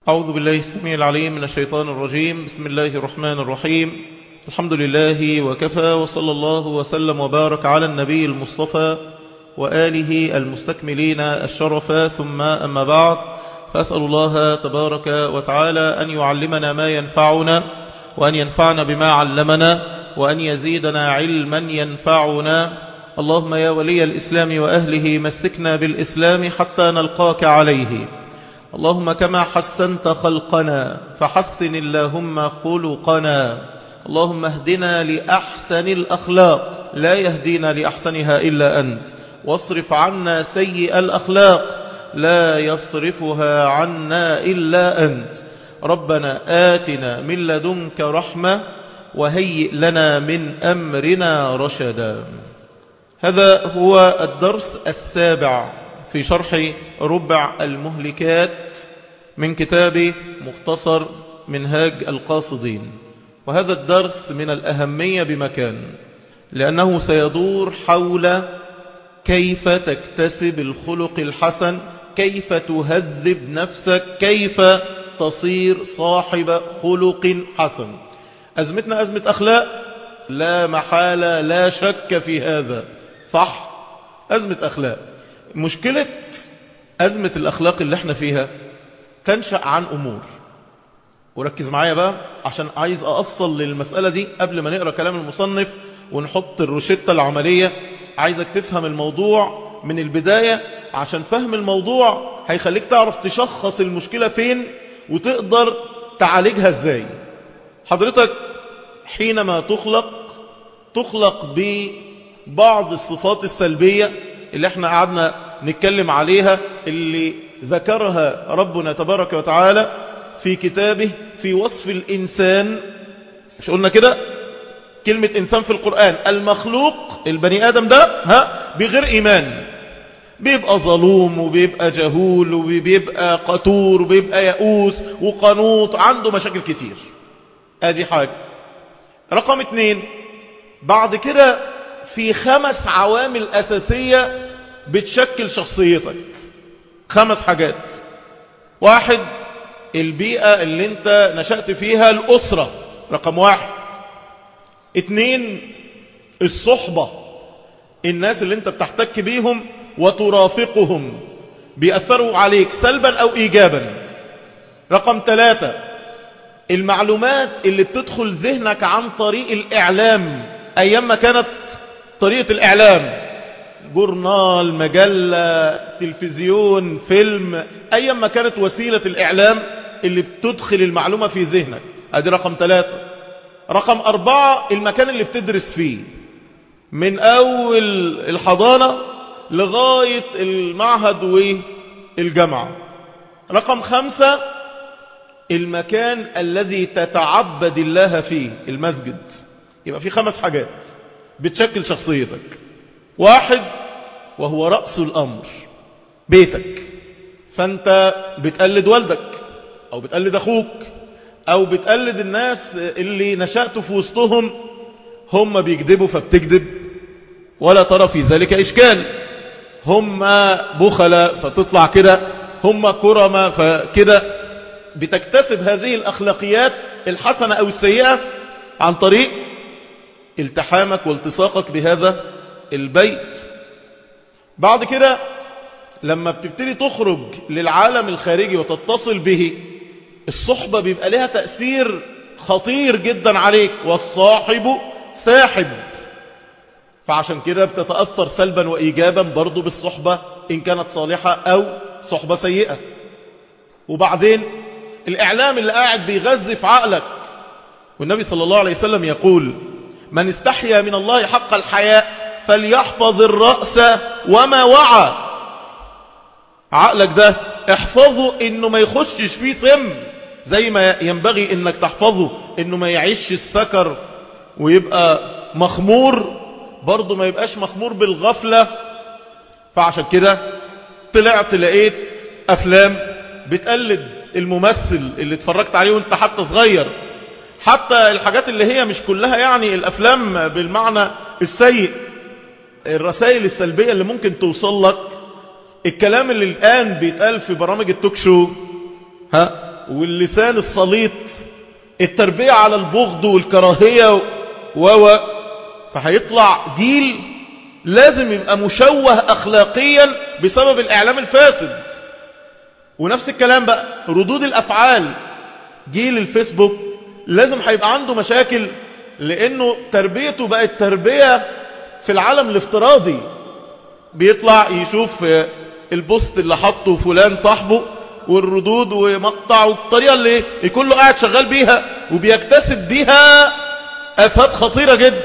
أعوذ بالله السميع العليم من الشيطان الرجيم بسم الله الرحمن الرحيم الحمد لله وكفى وصلى الله وسلم وبارك على النبي المصطفى وآله المستكملين الشرف ثم أما بعد فأسأل الله تبارك وتعالى أن يعلمنا ما ينفعنا وأن ينفعنا بما علمنا وأن يزيدنا علما ينفعنا اللهم يا ولي الإسلام وأهله مسكنا بالإسلام حتى نلقاك عليه اللهم كما حسنت خلقنا فحسن اللهم خلقنا اللهم اهدنا لأحسن الأخلاق لا يهدينا لأحسنها إلا أنت واصرف عنا سيء الأخلاق لا يصرفها عنا إلا أنت ربنا آتنا من لدنك رحمة وهيئ لنا من أمرنا رشدا هذا هو الدرس السابع في شرح ربع المهلكات من كتاب مختصر منهاج القاصدين وهذا الدرس من الأهمية بمكان لأنه سيدور حول كيف تكتسب الخلق الحسن كيف تهذب نفسك كيف تصير صاحب خلق حسن أزمتنا أزمة أخلاق لا محالة لا شك في هذا صح أزمة أخلاق مشكلة أزمة الأخلاق اللي احنا فيها تنشأ عن أمور وركز معايا بقى عشان عايز أأصل للمسألة دي قبل ما نقرأ كلام المصنف ونحط الروشتة العملية عايزك تفهم الموضوع من البداية عشان فهم الموضوع هيخليك تعرف تشخص المشكلة فين وتقدر تعالجها ازاي حضرتك حينما تخلق تخلق ببعض الصفات السلبية اللي احنا قعدنا نتكلم عليها اللي ذكرها ربنا تبارك وتعالى في كتابه في وصف الإنسان مش قلنا كده كلمة إنسان في القرآن المخلوق البني آدم ده ها بغير إيمان بيبقى ظلوم وبيبقى جهول وبيبقى قتور وبيبقى يئوس وقنوط عنده مشاكل كتير ادي حاجة رقم اتنين بعد كده في خمس عوامل أساسية بتشكل شخصيتك خمس حاجات واحد البيئة اللي انت نشأت فيها الأسرة رقم واحد اتنين الصحبة الناس اللي انت بتحتك بيهم وترافقهم بيأثروا عليك سلبا أو إيجابا رقم ثلاثة المعلومات اللي بتدخل ذهنك عن طريق الإعلام أيام ما كانت طريقة الإعلام جورنال مجلة تلفزيون فيلم أيام ما كانت وسيلة الإعلام اللي بتدخل المعلومة في ذهنك هذه رقم ثلاثة رقم أربعة المكان اللي بتدرس فيه من أول الحضانة لغاية المعهد والجامعة رقم خمسة المكان الذي تتعبد الله فيه المسجد يبقى في خمس حاجات بتشكل شخصيتك واحد وهو رأس الأمر بيتك فأنت بتقلد والدك أو بتقلد أخوك أو بتقلد الناس اللي نشأت في وسطهم هم بيكذبوا فبتكذب ولا ترى في ذلك إشكال هم بخلاء فتطلع كده هم كرمة فكده بتكتسب هذه الأخلاقيات الحسنة أو السيئة عن طريق التحامك والتصاقك بهذا البيت بعد كده لما بتبتدي تخرج للعالم الخارجي وتتصل به الصحبة بيبقى لها تأثير خطير جدا عليك والصاحب ساحب فعشان كده بتتأثر سلبا وإيجابا برضو بالصحبة إن كانت صالحة أو صحبة سيئة وبعدين الإعلام اللي قاعد بيغذي في عقلك والنبي صلى الله عليه وسلم يقول من استحيا من الله حق الحياء فليحفظ الرأس وما وعى عقلك ده احفظه انه ما يخشش فيه سم زي ما ينبغي انك تحفظه انه ما يعيش السكر ويبقى مخمور برضه ما يبقاش مخمور بالغفلة فعشان كده طلعت لقيت افلام بتقلد الممثل اللي اتفرجت عليه وانت حتى صغير حتى الحاجات اللي هي مش كلها يعني الافلام بالمعنى السيء الرسائل السلبية اللي ممكن توصل لك الكلام اللي الآن بيتقال في برامج التوك شو ها واللسان السليط التربية على البغض والكراهية و فهيطلع جيل لازم يبقى مشوه أخلاقيا بسبب الإعلام الفاسد ونفس الكلام بقى ردود الأفعال جيل الفيسبوك لازم هيبقى عنده مشاكل لأنه تربيته بقت تربية في العالم الافتراضي بيطلع يشوف البوست اللي حطه فلان صاحبه والردود ومقطع والطريقة اللي يكون له قاعد شغال بيها وبيكتسب بيها أفات خطيرة جدا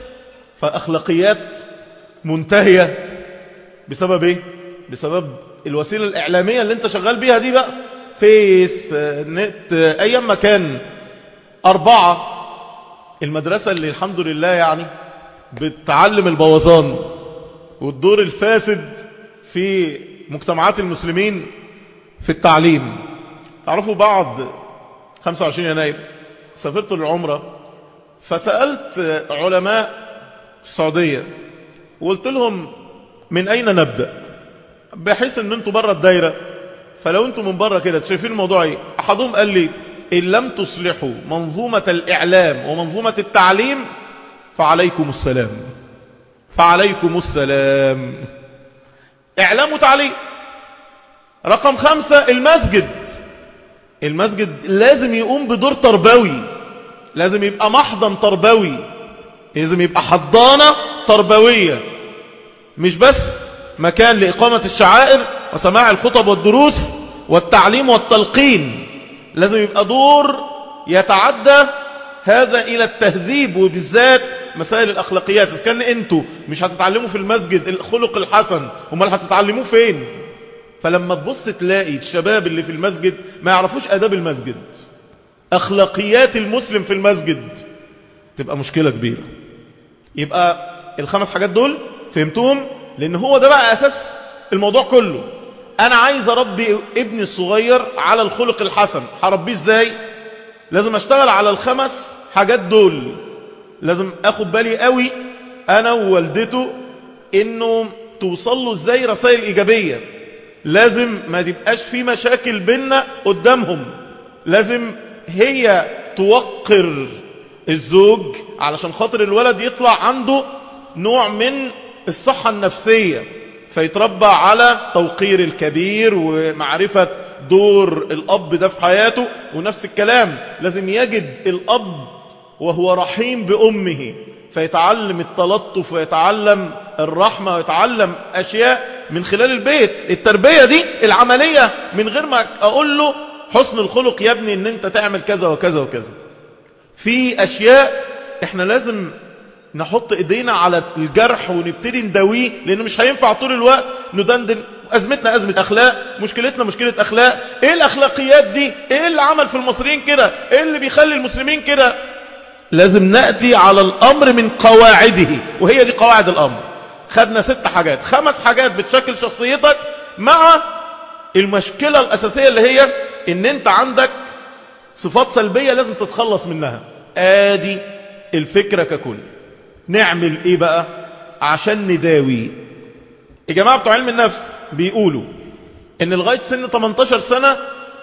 فأخلاقيات منتهية بسبب ايه بسبب الوسيلة الإعلامية اللي انت شغال بيها دي بقى فيس نت أيام ما كان أربعة المدرسة اللي الحمد لله يعني بتعلم البوظان والدور الفاسد في مجتمعات المسلمين في التعليم تعرفوا بعض 25 يناير سافرت للعمرة فسألت علماء في السعودية وقلت لهم من أين نبدأ بحيث ان انتوا بره الدايرة فلو انتوا من بره كده شايفين الموضوع ايه احدهم قال لي ان لم تصلحوا منظومة الاعلام ومنظومة التعليم فعليكم السلام فعليكم السلام اعلام وتعليم رقم خمسة المسجد المسجد لازم يقوم بدور تربوي لازم يبقى محضن تربوي لازم يبقى حضانة تربوية مش بس مكان لإقامة الشعائر وسماع الخطب والدروس والتعليم والتلقين لازم يبقى دور يتعدى هذا إلى التهذيب وبالذات مسائل الأخلاقيات إذا كان أنتوا مش هتتعلموا في المسجد الخلق الحسن امال هتتعلموه فين فلما تبص تلاقي الشباب اللي في المسجد ما يعرفوش أداب المسجد أخلاقيات المسلم في المسجد تبقى مشكلة كبيرة يبقى الخمس حاجات دول فهمتهم لأن هو ده بقى أساس الموضوع كله أنا عايز أربي ابني الصغير على الخلق الحسن هربيه إزاي لازم أشتغل على الخمس حاجات دول لازم أخد بالي قوي أنا ووالدته إنه توصل له إزاي رسائل إيجابية لازم ما تبقاش في مشاكل بيننا قدامهم لازم هي توقر الزوج علشان خاطر الولد يطلع عنده نوع من الصحة النفسية فيتربى على توقير الكبير ومعرفة دور الأب ده في حياته ونفس الكلام لازم يجد الأب وهو رحيم بأمه فيتعلم التلطف ويتعلم الرحمة ويتعلم أشياء من خلال البيت التربية دي العملية من غير ما أقول له حسن الخلق يا ابني ان انت تعمل كذا وكذا وكذا في أشياء احنا لازم نحط ايدينا على الجرح ونبتدي نداويه لانه مش هينفع طول الوقت ندندن ازمتنا ازمه اخلاق مشكلتنا مشكله اخلاق ايه الاخلاقيات دي ايه اللي عمل في المصريين كده ايه اللي بيخلي المسلمين كده لازم ناتي على الامر من قواعده وهي دي قواعد الامر خدنا ست حاجات خمس حاجات بتشكل شخصيتك مع المشكله الاساسيه اللي هي ان انت عندك صفات سلبيه لازم تتخلص منها ادي الفكره ككل نعمل ايه بقى عشان نداوي الجماعة بتوع علم النفس بيقولوا ان لغاية سن 18 سنة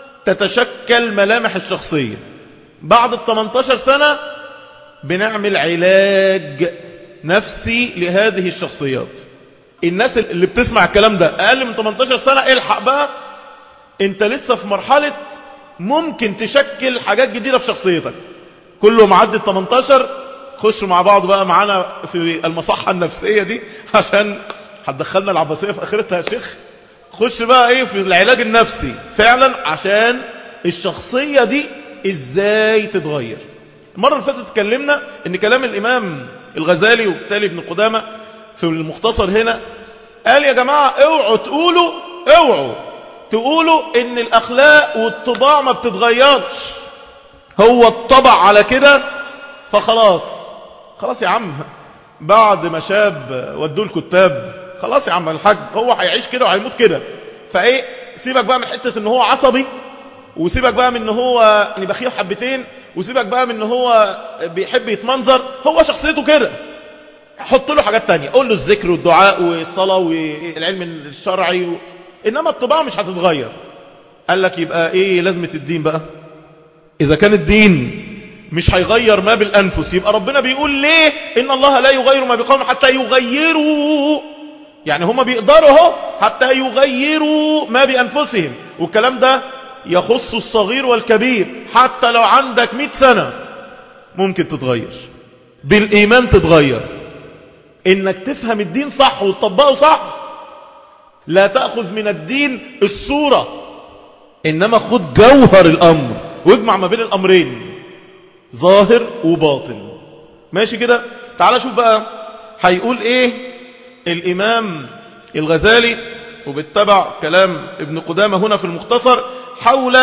تتشكل ملامح الشخصية بعد ال 18 سنة بنعمل علاج نفسي لهذه الشخصيات الناس اللي بتسمع الكلام ده اقل من 18 سنة الحق بقى انت لسه في مرحلة ممكن تشكل حاجات جديدة في شخصيتك كله معدي ال 18 خشوا مع بعض بقى معانا في المصحة النفسية دي عشان هتدخلنا العباسية في اخرتها يا شيخ خش بقى ايه في العلاج النفسي فعلا عشان الشخصية دي ازاي تتغير المرة اللي فاتت اتكلمنا ان كلام الامام الغزالي وبالتالي ابن قدامة في المختصر هنا قال يا جماعة اوعوا تقولوا اوعوا تقولوا ان الاخلاق والطباع ما بتتغيرش هو الطبع على كده فخلاص خلاص يا عم بعد ما شاب ودوه الكتاب خلاص يا عم الحاج هو هيعيش كده وهيموت كده فايه سيبك بقى من حته ان هو عصبي وسيبك بقى من ان هو يعني بخيل حبتين وسيبك بقى من ان هو بيحب يتمنظر هو شخصيته كده حط له حاجات تانية قول له الذكر والدعاء والصلاة والعلم الشرعي و... إنما الطباع مش هتتغير قال لك يبقى ايه لازمة الدين بقى اذا كان الدين مش هيغير ما بالانفس يبقى ربنا بيقول ليه ان الله لا يغير ما بقوم حتى يغيروا يعني هم بيقدروا حتى يغيروا ما بانفسهم والكلام ده يخص الصغير والكبير حتى لو عندك 100 سنة ممكن تتغير بالإيمان تتغير إنك تفهم الدين صح وتطبقه صح لا تأخذ من الدين الصورة إنما خد جوهر الأمر واجمع ما بين الأمرين ظاهر وباطن ماشي كده تعال شوف بقى هيقول إيه الإمام الغزالي وبالتبع كلام ابن قدامة هنا في المختصر حول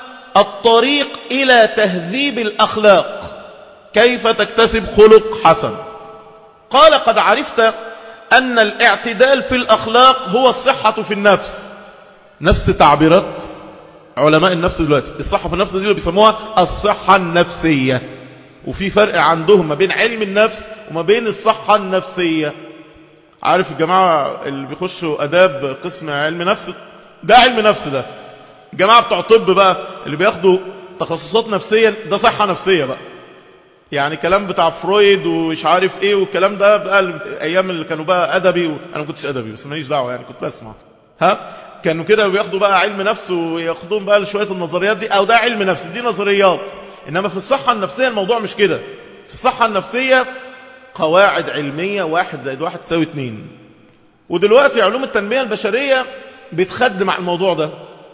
الطريق إلى تهذيب الأخلاق كيف تكتسب خلق حسن قال قد عرفت أن الاعتدال في الأخلاق هو الصحة في النفس نفس تعبيرات علماء النفس دلوقتي الصحة في النفس دي اللي بيسموها الصحة النفسية وفي فرق عندهم ما بين علم النفس وما بين الصحة النفسية عارف الجماعة اللي بيخشوا أداب قسم علم نفس ده علم نفس ده الجماعة بتوع طب بقى اللي بياخدوا تخصصات نفسية ده صحة نفسية بقى يعني كلام بتاع فرويد ومش عارف ايه والكلام ده بقى الايام اللي كانوا بقى ادبي و... انا ما كنتش ادبي بس ماليش دعوه يعني كنت بسمع ها كانوا كده بياخدوا بقى علم نفس وياخدون بقى شويه النظريات دي او ده علم نفس دي نظريات انما في الصحه النفسيه الموضوع مش كده في الصحه النفسيه قواعد علميه واحد زائد واحد تساوي اتنين ودلوقتي علوم التنميه البشريه بتخدم على الموضوع ده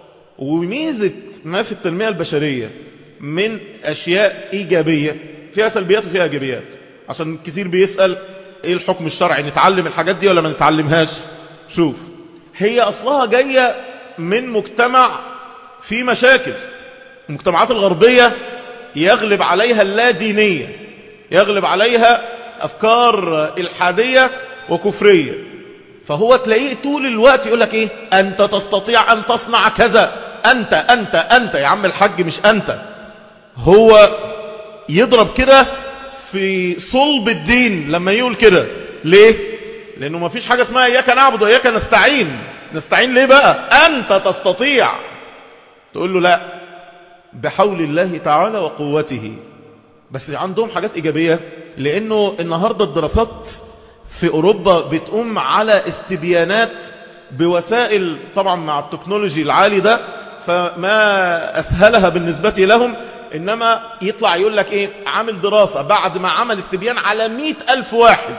وميزه ما في التنميه البشريه من اشياء ايجابيه فيها سلبيات وفيها ايجابيات عشان كثير بيسأل ايه الحكم الشرعي نتعلم الحاجات دي ولا ما نتعلمهاش شوف هي اصلها جاية من مجتمع فيه مشاكل المجتمعات الغربية يغلب عليها اللادينية يغلب عليها افكار الحادية وكفرية فهو تلاقيه طول الوقت يقول لك ايه انت تستطيع ان تصنع كذا انت انت انت يا عم الحج مش انت هو يضرب كده في صلب الدين لما يقول كده ليه لانه ما فيش حاجة اسمها اياك نعبد واياك نستعين نستعين ليه بقى انت تستطيع تقول له لا بحول الله تعالى وقوته بس عندهم حاجات ايجابية لانه النهاردة الدراسات في اوروبا بتقوم على استبيانات بوسائل طبعا مع التكنولوجي العالي ده فما اسهلها بالنسبة لهم إنما يطلع يقول لك إيه عامل دراسة بعد ما عمل استبيان على مئة ألف واحد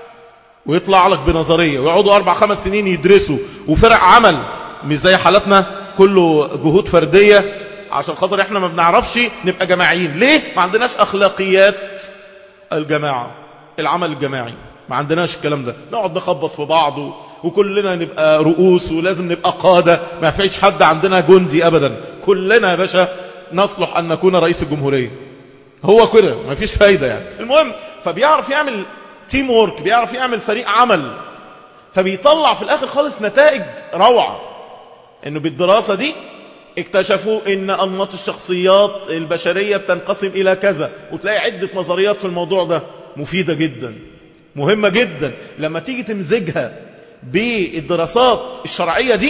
ويطلع لك بنظرية ويقعدوا أربع خمس سنين يدرسوا وفرق عمل مش زي حالتنا كله جهود فردية عشان خاطر احنا ما بنعرفش نبقى جماعيين ليه ما عندناش أخلاقيات الجماعة العمل الجماعي ما عندناش الكلام ده نقعد نخبط في بعض وكلنا نبقى رؤوس ولازم نبقى قادة ما فيش حد عندنا جندي أبدا كلنا يا باشا نصلح أن نكون رئيس الجمهورية هو كده ما فيش فايدة يعني المهم فبيعرف يعمل تيم وورك بيعرف يعمل فريق عمل فبيطلع في الآخر خالص نتائج روعة انه بالدراسة دي اكتشفوا ان أنماط الشخصيات البشرية بتنقسم إلى كذا وتلاقي عدة نظريات في الموضوع ده مفيدة جدا مهمة جدا لما تيجي تمزجها بالدراسات الشرعية دي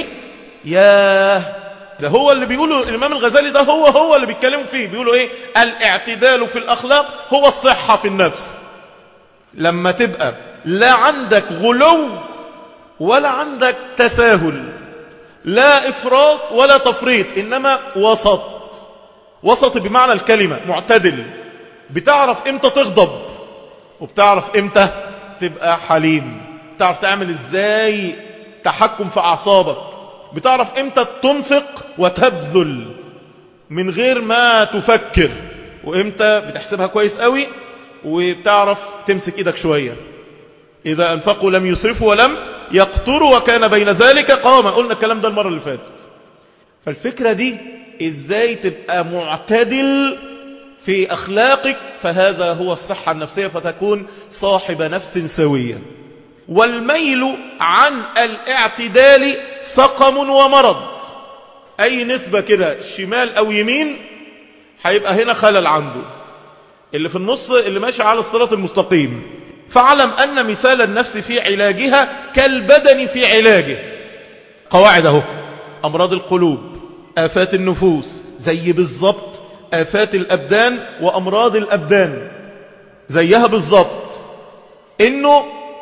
ياه ده هو اللي بيقوله الإمام الغزالي ده هو هو اللي بيتكلموا فيه بيقولوا إيه الاعتدال في الأخلاق هو الصحة في النفس لما تبقى لا عندك غلو ولا عندك تساهل لا إفراط ولا تفريط إنما وسط وسط بمعنى الكلمة معتدل بتعرف إمتى تغضب وبتعرف إمتى تبقى حليم بتعرف تعمل إزاي تحكم في أعصابك بتعرف امتى تنفق وتبذل من غير ما تفكر وامتى بتحسبها كويس قوي وبتعرف تمسك ايدك شوية اذا انفقوا لم يسرفوا ولم يقتروا وكان بين ذلك قاما قلنا الكلام ده المرة اللي فاتت فالفكرة دي ازاي تبقى معتدل في اخلاقك فهذا هو الصحة النفسية فتكون صاحب نفس سوية والميل عن الاعتدال سقم ومرض أي نسبة كده شمال أو يمين هيبقى هنا خلل عنده اللي في النص اللي ماشي على الصراط المستقيم فاعلم أن مثال النفس في علاجها كالبدن في علاجه قواعد اهو أمراض القلوب آفات النفوس زي بالظبط آفات الأبدان وأمراض الأبدان زيها بالظبط إنه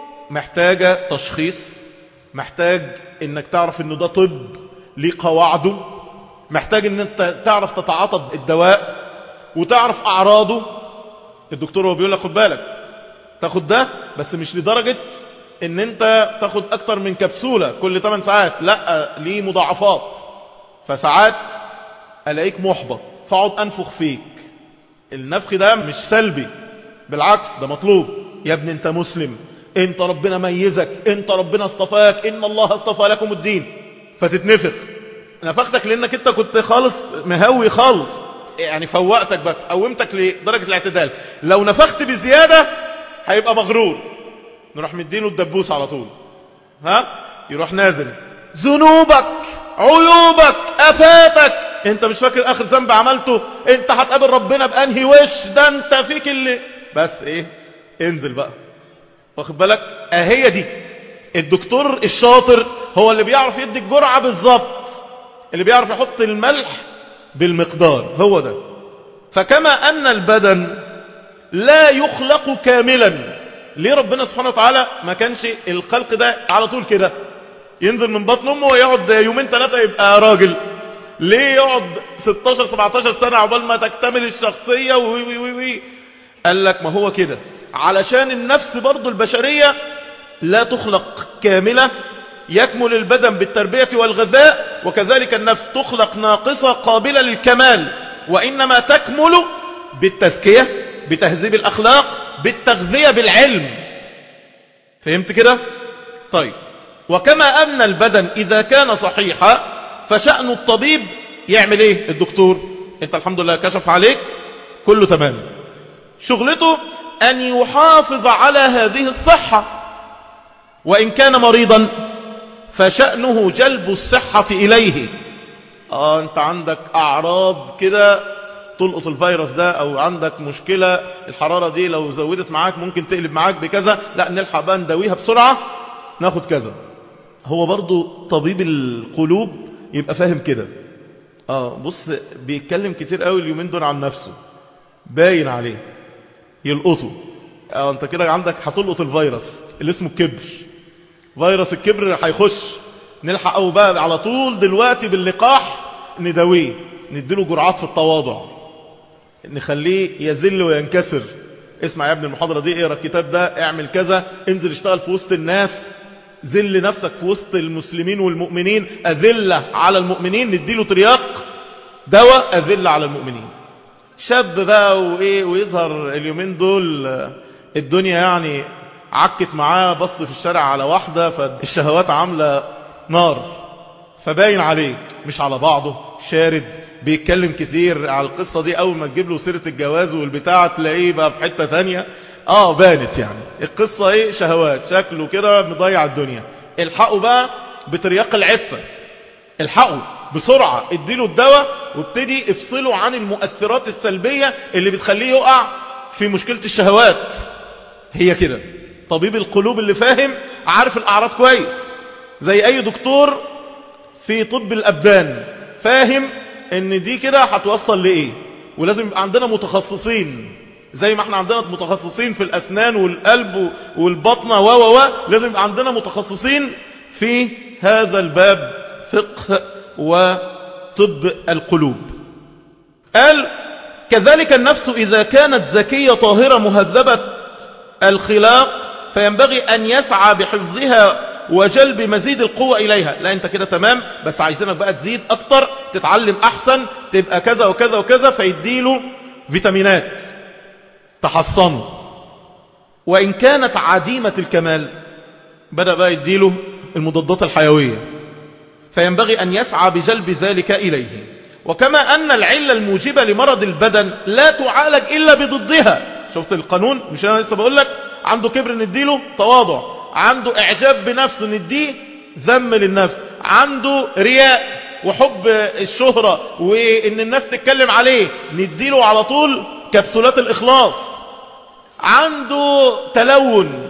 محتاجة تشخيص محتاج إنك تعرف إنه ده طب ليه قواعده محتاج إن أنت تعرف تتعاطى الدواء وتعرف أعراضه الدكتور هو بيقول لك خد بالك تاخد ده بس مش لدرجة ان انت تاخد اكتر من كبسولة كل 8 ساعات لا ليه مضاعفات فساعات الاقيك محبط فاقعد انفخ فيك النفخ ده مش سلبي بالعكس ده مطلوب يا ابني انت مسلم انت ربنا ميزك انت ربنا اصطفاك ان الله اصطفى لكم الدين فتتنفخ نفختك لانك انت كنت خالص مهوي خالص يعني فوقتك بس قومتك لدرجة الاعتدال لو نفخت بزيادة هيبقى مغرور نروح مدينه الدبوس على طول ها يروح نازل ذنوبك عيوبك افاتك انت مش فاكر اخر ذنب عملته انت هتقابل ربنا بانهي وش ده انت فيك اللي بس ايه انزل بقى واخد بالك اهي دي الدكتور الشاطر هو اللي بيعرف يدي الجرعة بالظبط اللي بيعرف يحط الملح بالمقدار هو ده فكما أن البدن لا يخلق كاملا ليه ربنا سبحانه وتعالى ما كانش الخلق ده على طول كده ينزل من بطن أمه ويقعد يومين ثلاثة يبقى راجل ليه يقعد 16 17 سنة عقبال ما تكتمل الشخصية وي وي وي وي قال لك ما هو كده علشان النفس برضو البشرية لا تخلق كاملة يكمل البدن بالتربية والغذاء وكذلك النفس تخلق ناقصة قابلة للكمال وإنما تكمل بالتزكية بتهذيب الأخلاق بالتغذية بالعلم فهمت كده؟ طيب وكما أن البدن إذا كان صحيحا فشأن الطبيب يعمل إيه الدكتور أنت الحمد لله كشف عليك كله تمام شغلته أن يحافظ على هذه الصحة وإن كان مريضا فشأنه جلب الصحة إليه آه أنت عندك أعراض كده تلقط الفيروس ده أو عندك مشكلة الحرارة دي لو زودت معاك ممكن تقلب معاك بكذا لا نلحق بقى نداويها بسرعة ناخد كذا هو برضو طبيب القلوب يبقى فاهم كده آه بص بيتكلم كتير قوي اليومين دول عن نفسه باين عليه يلقطه آه انت كده عندك هتلقط الفيروس اللي اسمه الكبر فيروس الكبر هيخش نلحق أو بقى على طول دلوقتي باللقاح نداويه نديله جرعات في التواضع نخليه يذل وينكسر اسمع يا ابن المحاضرة دي اقرا الكتاب ده اعمل كذا انزل اشتغل في وسط الناس ذل نفسك في وسط المسلمين والمؤمنين أذلة على المؤمنين نديله ترياق دواء أذلة على المؤمنين شاب بقى وإيه ويظهر اليومين دول الدنيا يعني عكت معاه بص في الشارع على واحدة فالشهوات عاملة نار فباين عليه مش على بعضه شارد بيتكلم كتير على القصة دي أول ما تجيب له سيرة الجواز والبتاع تلاقيه بقى في حتة تانية آه بانت يعني القصة إيه شهوات شكله كده مضيع الدنيا الحقوا بقى بترياق العفة الحقوا بسرعة اديله الدواء وابتدي افصله عن المؤثرات السلبية اللي بتخليه يقع في مشكلة الشهوات هي كده طبيب القلوب اللي فاهم عارف الأعراض كويس زي أي دكتور في طب الأبدان فاهم ان دي كده هتوصل لإيه ولازم يبقى عندنا متخصصين زي ما احنا عندنا متخصصين في الأسنان والقلب والبطنة و و و لازم يبقى عندنا متخصصين في هذا الباب فقه وطب القلوب قال كذلك النفس إذا كانت زكية طاهرة مهذبة الخلاق فينبغي أن يسعى بحفظها وجلب مزيد القوة إليها لا أنت كده تمام بس عايزينك بقى تزيد أكتر تتعلم أحسن تبقى كذا وكذا وكذا فيديله فيتامينات تحصنه وإن كانت عديمة الكمال بدأ بقى يديله المضادات الحيوية فينبغي أن يسعى بجلب ذلك إليه وكما أن العلة الموجبة لمرض البدن لا تعالج إلا بضدها شفت القانون مش أنا لسه بقول لك عنده كبر نديله تواضع عنده إعجاب بنفسه نديه ذم للنفس عنده رياء وحب الشهرة وإن الناس تتكلم عليه نديله على طول كبسولات الإخلاص عنده تلون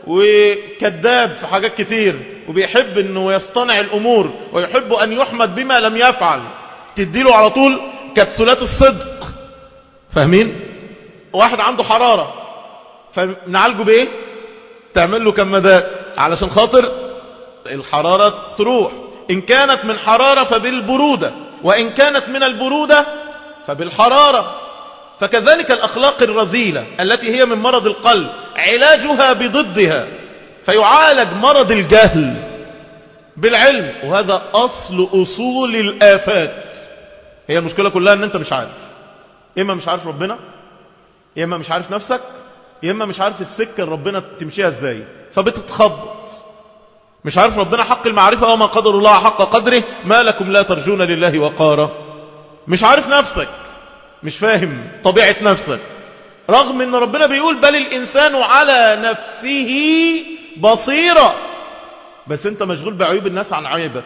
وكذاب في حاجات كتير وبيحب أنه يصطنع الأمور ويحب أن يحمد بما لم يفعل تديله على طول كبسولات الصدق فاهمين واحد عنده حرارة فنعالجه بايه تعمل له كمادات علشان خاطر الحرارة تروح إن كانت من حرارة فبالبرودة وإن كانت من البرودة فبالحرارة فكذلك الأخلاق الرذيلة التي هي من مرض القلب علاجها بضدها فيعالج مرض الجهل بالعلم وهذا أصل أصول الآفات هي المشكلة كلها أن أنت مش عارف إما مش عارف ربنا يا إما مش عارف نفسك يا إما مش عارف السكة ربنا تمشيها إزاي فبتتخبط مش عارف ربنا حق المعرفة وما قدر الله حق قدره ما لكم لا ترجون لله وقارا مش عارف نفسك مش فاهم طبيعة نفسك رغم ان ربنا بيقول بل الإنسان على نفسه بصيرة بس انت مشغول بعيوب الناس عن عيبك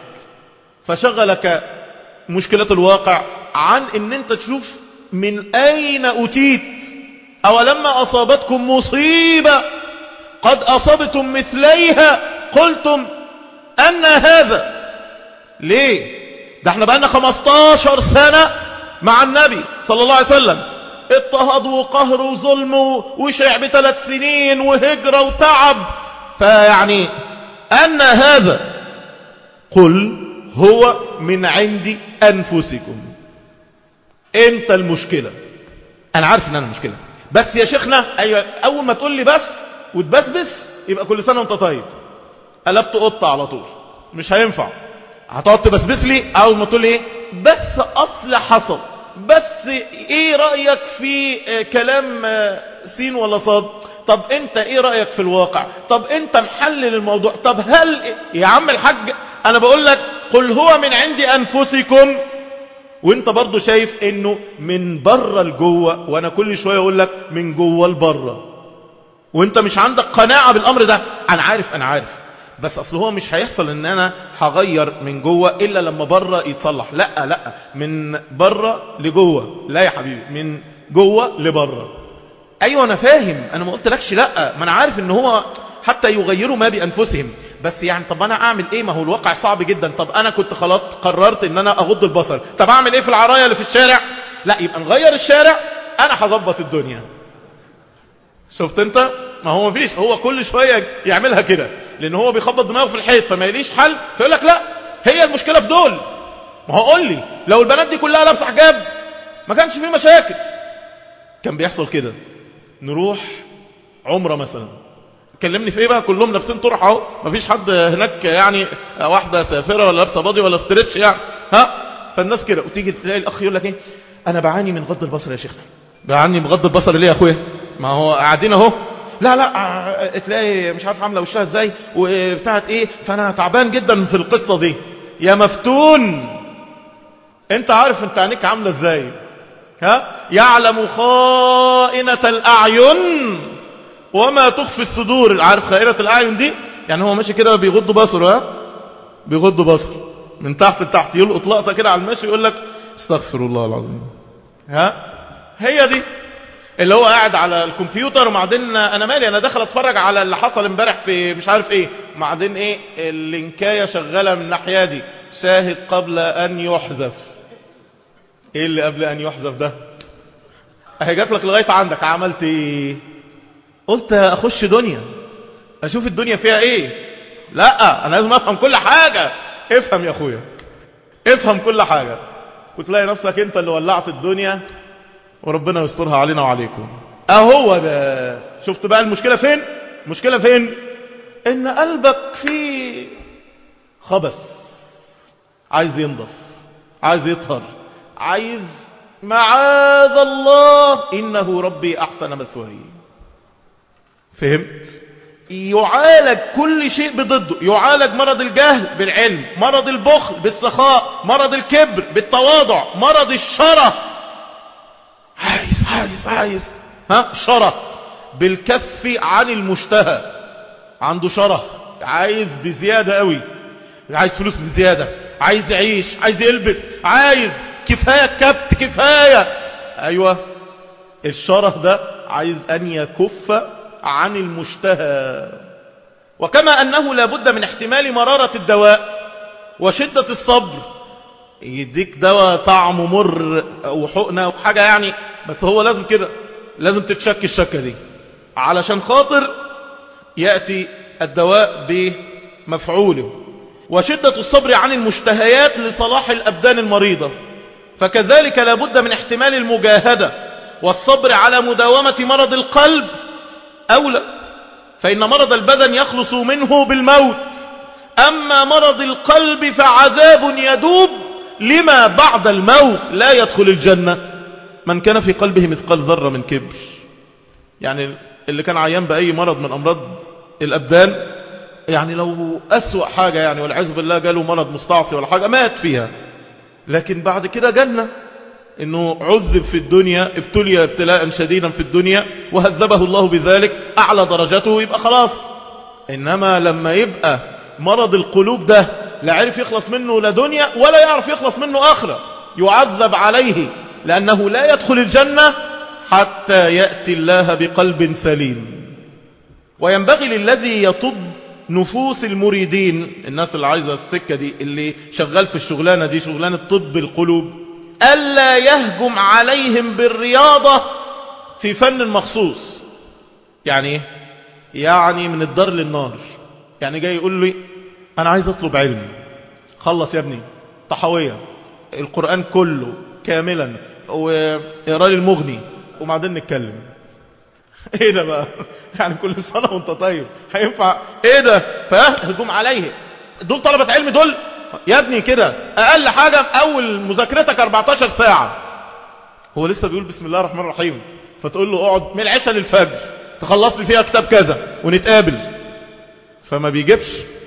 فشغلك مشكلة الواقع عن ان انت تشوف من اين اتيت اولما اصابتكم مصيبة قد اصبتم مثليها قلتم ان هذا ليه ده احنا بقالنا 15 سنة مع النبي صلى الله عليه وسلم اضطهد وقهر وظلم وشع بثلاث سنين وهجرة وتعب فيعني أن هذا قل هو من عند أنفسكم انت المشكلة انا عارف ان انا المشكلة بس يا شيخنا أيوة اول ما تقول لي بس وتبسبس يبقى كل سنة وانت طيب قلبت قطة على طول مش هينفع هتقعد تبسبس لي اول ما تقول لي ايه بس اصل حصل بس ايه رأيك في كلام سين ولا صاد طب انت ايه رأيك في الواقع طب انت محلل الموضوع طب هل يا عم الحاج انا بقول لك قل هو من عند انفسكم وانت برضو شايف انه من بره لجوه وانا كل شوية اقول لك من جوه لبره وانت مش عندك قناعة بالامر ده انا عارف انا عارف بس اصل هو مش هيحصل ان انا هغير من جوه الا لما بره يتصلح لا لا من بره لجوه لا يا حبيبي من جوه لبره ايوه انا فاهم انا ما قلتلكش لا ما انا عارف ان هو حتى يغيروا ما بانفسهم بس يعني طب انا اعمل ايه ما هو الواقع صعب جدا طب انا كنت خلاص قررت ان انا اغض البصر طب اعمل ايه في العرايه اللي في الشارع لا يبقى نغير الشارع انا هظبط الدنيا شفت انت ما هو مفيش هو كل شوية يعملها كده لان هو بيخبط دماغه في الحيط فما يليش حل فيقول لك لا هي المشكلة في دول ما هو قول لي لو البنات دي كلها لابسه حجاب ما كانش فيه مشاكل كان بيحصل كده نروح عمرة مثلا كلمني في ايه بقى كلهم لابسين طرح اهو مفيش حد هناك يعني واحدة سافرة ولا لابسه باضي ولا ستريتش يعني ها فالناس كده وتيجي تلاقي الاخ يقول لك ايه انا بعاني من غض البصر يا شيخنا بعاني من غض البصر ليه يا اخويا ما هو قاعدين اهو لا لا تلاقي مش عارف عامله وشها ازاي وبتاعت ايه فانا تعبان جدا في القصه دي يا مفتون انت عارف انت عينيك عامله ازاي ها يعلم خائنه الاعين وما تخفي الصدور عارف خائنه الاعين دي يعني هو ماشي كده بيغض بصره ها بيغض بصره من تحت لتحت يلقط لقطه كده على المشي يقول لك استغفر الله العظيم ها هي دي اللي هو قاعد على الكمبيوتر وبعدين انا مالي انا داخل اتفرج على اللي حصل امبارح في مش عارف ايه وبعدين ايه اللينكايه شغاله من الناحيه دي شاهد قبل ان يحذف ايه اللي قبل ان يحذف ده اهي جات لك لغايه عندك عملت ايه قلت اخش دنيا اشوف الدنيا فيها ايه لا انا لازم افهم كل حاجه افهم يا اخويا افهم كل حاجه وتلاقي نفسك انت اللي ولعت الدنيا وربنا يسترها علينا وعليكم اهو ده شفت بقى المشكلة فين المشكلة فين ان قلبك فيه خبث عايز ينضف عايز يطهر عايز معاذ الله إنه ربي أحسن مثواي فهمت يعالج كل شيء بضده يعالج مرض الجهل بالعلم مرض البخل بالسخاء مرض الكبر بالتواضع مرض الشره عايز عايز عايز ها شره بالكف عن المشتهى عنده شره عايز بزيادة قوي عايز فلوس بزيادة عايز يعيش عايز يلبس عايز كفاية كبت كفاية أيوة الشره ده عايز أن يكف عن المشتهى وكما أنه لابد من احتمال مرارة الدواء وشدة الصبر يديك دواء طعمه مر وحقنة وحاجة يعني بس هو لازم كده لازم تتشك الشكة دي علشان خاطر يأتي الدواء بمفعوله وشدة الصبر عن المشتهيات لصلاح الأبدان المريضة فكذلك لابد من احتمال المجاهدة والصبر على مداومة مرض القلب أولى فإن مرض البدن يخلص منه بالموت أما مرض القلب فعذاب يدوب لما بعد الموت لا يدخل الجنة من كان في قلبه مثقال ذرة من كبر يعني اللي كان عيان بأي مرض من أمراض الأبدان يعني لو أسوأ حاجة يعني والعزب بالله جاله مرض مستعصي ولا حاجة مات فيها لكن بعد كده جنة انه عذب في الدنيا ابتلي ابتلاء شديدا في الدنيا وهذبه الله بذلك اعلى درجته يبقى خلاص انما لما يبقى مرض القلوب ده لا عرف يخلص منه لا دنيا ولا يعرف يخلص منه اخرة يعذب عليه لانه لا يدخل الجنة حتى يأتي الله بقلب سليم وينبغي للذي يطب نفوس المريدين الناس اللي عايزة السكة دي اللي شغال في الشغلانة دي شغلانة طب القلوب ألا يهجم عليهم بالرياضة في فن مخصوص يعني ايه يعني من الدار للنار يعني جاي يقول لي أنا عايز أطلب علم خلص يا ابني طحوية القرآن كله كاملا وإقرار المغني وبعدين نتكلم ايه ده بقى يعني كل سنة وانت طيب هينفع ايه ده فهجوم عليه دول طلبة علم دول يا ابني كده اقل حاجة في اول مذاكرتك 14 ساعة هو لسه بيقول بسم الله الرحمن الرحيم فتقول له اقعد من العشاء للفجر تخلص لي فيها كتاب كذا ونتقابل فما بيجيبش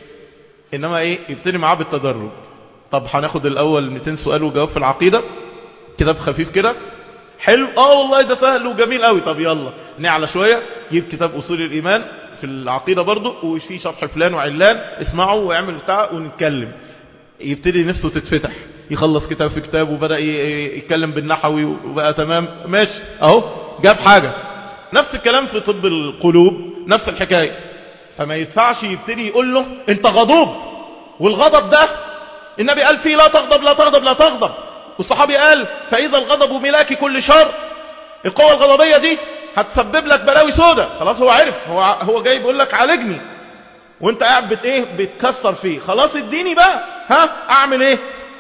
انما ايه يبتدي معاه بالتدرج طب هناخد الاول 200 سؤال وجواب في العقيدة كتاب خفيف كده حلو اه والله ده سهل وجميل قوي طب يلا نعلى شوية جيب كتاب أصول الإيمان في العقيدة برضو وفي شرح فلان وعلان اسمعوا واعمل بتاع ونتكلم يبتدي نفسه تتفتح يخلص كتاب في كتاب وبدأ يتكلم بالنحوي وبقى تمام ماشي اهو جاب حاجة نفس الكلام في طب القلوب نفس الحكاية فما ينفعش يبتدي يقول له انت غضوب والغضب ده النبي قال فيه لا تغضب لا تغضب لا تغضب والصحابي قال فإذا الغضب ملاك كل شر القوة الغضبية دي هتسبب لك بلاوي سودة خلاص هو عرف هو هو جاي بيقول لك عالجني وانت قاعد بت ايه بتكسر فيه خلاص اديني بقى ها اعمل ايه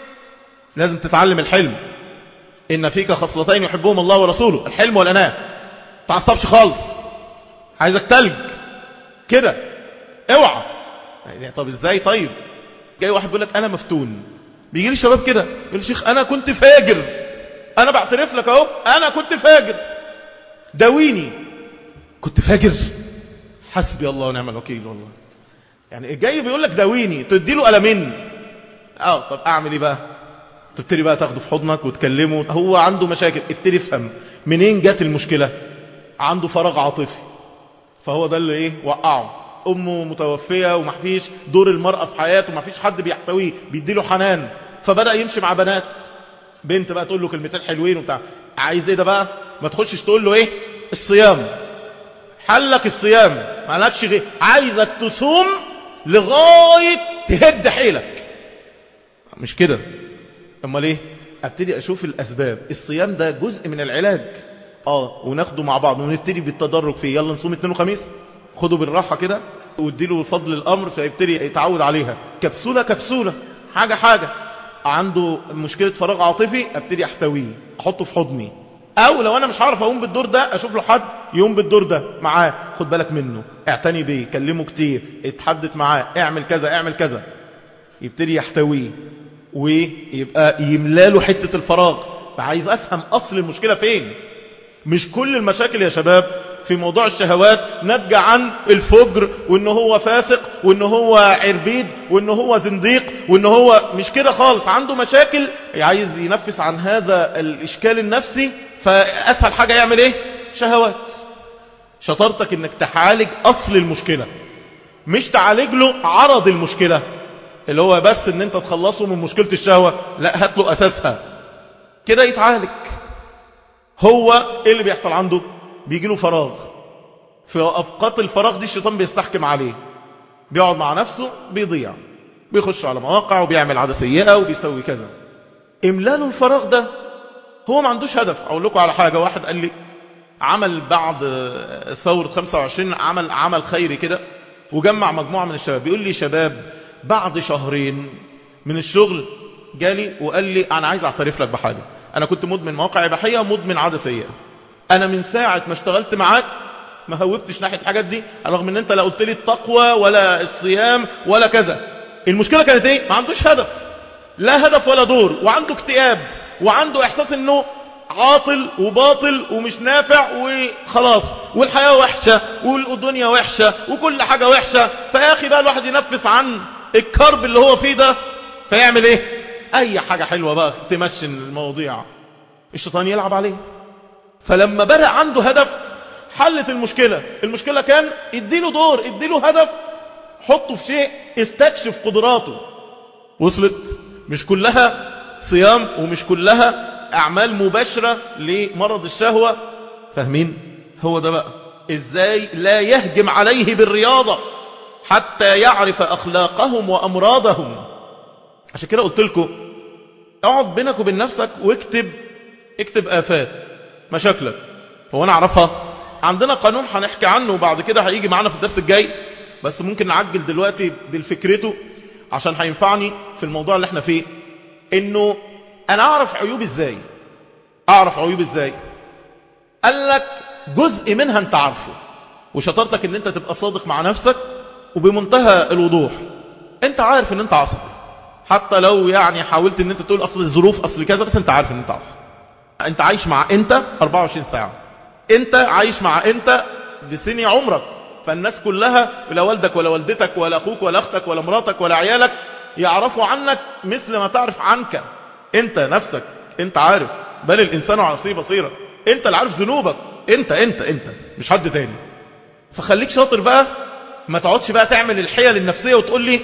لازم تتعلم الحلم ان فيك خصلتين يحبهم الله ورسوله الحلم والاناه تعصبش خالص عايزك تلج كده اوعى يعني طب ازاي طيب جاي واحد بيقول لك انا مفتون بيجي لي شباب كده يقول لي شيخ انا كنت فاجر انا بعترف لك اهو انا كنت فاجر داويني كنت فاجر حسبي الله ونعم الوكيل والله يعني جاي بيقول لك داويني تدي له قلمين اه طب اعمل ايه بقى تبتدي بقى تاخده في حضنك وتكلمه هو عنده مشاكل ابتدي افهم منين جت المشكلة عنده فراغ عاطفي فهو ده اللي ايه وقعه امه متوفية وما فيش دور المرأة في حياته ما فيش حد بيحتويه بيديله حنان فبدأ يمشي مع بنات بنت بقى تقول له كلمتين حلوين وبتاع عايز ايه ده بقى ما تخشش تقول له ايه الصيام حلك الصيام ما لكش غير عايزك تصوم لغاية تهد حيلك مش كده امال ايه ابتدي اشوف الاسباب الصيام ده جزء من العلاج اه وناخده مع بعض ونبتدي بالتدرج فيه يلا نصوم اثنين وخميس خده بالراحة كده واديله فضل الامر فيبتدي يتعود عليها كبسولة كبسولة حاجة حاجة عنده مشكلة فراغ عاطفي ابتدي احتويه احطه في حضني او لو انا مش عارف اقوم بالدور ده اشوف له حد يقوم بالدور ده معاه خد بالك منه اعتني بيه كلمه كتير اتحدث معاه اعمل كذا اعمل كذا يبتدي يحتويه ويبقى يملاله حتة الفراغ عايز افهم اصل المشكلة فين مش كل المشاكل يا شباب في موضوع الشهوات ناتجة عن الفجر وان هو فاسق وان هو عربيد وان هو زنديق وان هو مش كده خالص عنده مشاكل عايز ينفس عن هذا الاشكال النفسي فاسهل حاجة يعمل ايه شهوات شطارتك انك تعالج اصل المشكلة مش تعالج له عرض المشكلة اللي هو بس ان انت تخلصه من مشكلة الشهوة لا هات له اساسها كده يتعالج هو ايه اللي بيحصل عنده بيجي له فراغ في أوقات الفراغ دي الشيطان بيستحكم عليه بيقعد مع نفسه بيضيع بيخش على مواقع وبيعمل عادة سيئة وبيسوي كذا املاله الفراغ ده هو ما عندوش هدف اقول لكم على حاجه واحد قال لي عمل بعد ثورة 25 عمل عمل خيري كده وجمع مجموعة من الشباب بيقول لي شباب بعد شهرين من الشغل جالي وقال لي أنا عايز أعترف لك بحاجة أنا كنت مدمن مواقع إباحية ومدمن عادة سيئة أنا من ساعة ما اشتغلت معاك ما هوبتش ناحية الحاجات دي رغم ان انت لا قلت لي التقوى ولا الصيام ولا كذا المشكلة كانت ايه ما عندوش هدف لا هدف ولا دور وعنده اكتئاب وعنده احساس انه عاطل وباطل ومش نافع وخلاص والحياة وحشة والدنيا وحشة وكل حاجة وحشة فيا أخي بقى الواحد ينفس عن الكرب اللي هو فيه ده فيعمل ايه اي حاجة حلوة بقى تمشن المواضيع الشيطان يلعب عليه فلما بدأ عنده هدف حلت المشكلة المشكلة كان اديله دور اديله هدف حطه في شيء استكشف قدراته وصلت مش كلها صيام ومش كلها أعمال مباشرة لمرض الشهوة فاهمين هو ده بقى إزاي لا يهجم عليه بالرياضة حتى يعرف أخلاقهم وأمراضهم عشان كده قلت لكم اقعد بينك وبين نفسك واكتب اكتب آفات مشاكلك هو أنا أعرفها عندنا قانون هنحكي عنه وبعد كده هيجي معانا في الدرس الجاي بس ممكن نعجل دلوقتي بالفكرته عشان هينفعني في الموضوع اللي احنا فيه انه انا اعرف عيوب ازاي اعرف عيوب ازاي قال لك جزء منها انت عارفه وشطارتك ان انت تبقى صادق مع نفسك وبمنتهى الوضوح انت عارف ان انت عصبي حتى لو يعني حاولت ان انت تقول اصل الظروف اصل كذا بس انت عارف ان انت عصبي انت عايش مع انت 24 ساعة انت عايش مع انت بسني عمرك فالناس كلها لا والدك ولا والدتك ولا اخوك ولا اختك ولا مراتك ولا عيالك يعرفوا عنك مثل ما تعرف عنك انت نفسك انت عارف بل الانسان على نفسه بصيره انت اللي عارف ذنوبك انت انت انت مش حد تاني فخليك شاطر بقى ما تقعدش بقى تعمل الحيل النفسيه وتقول لي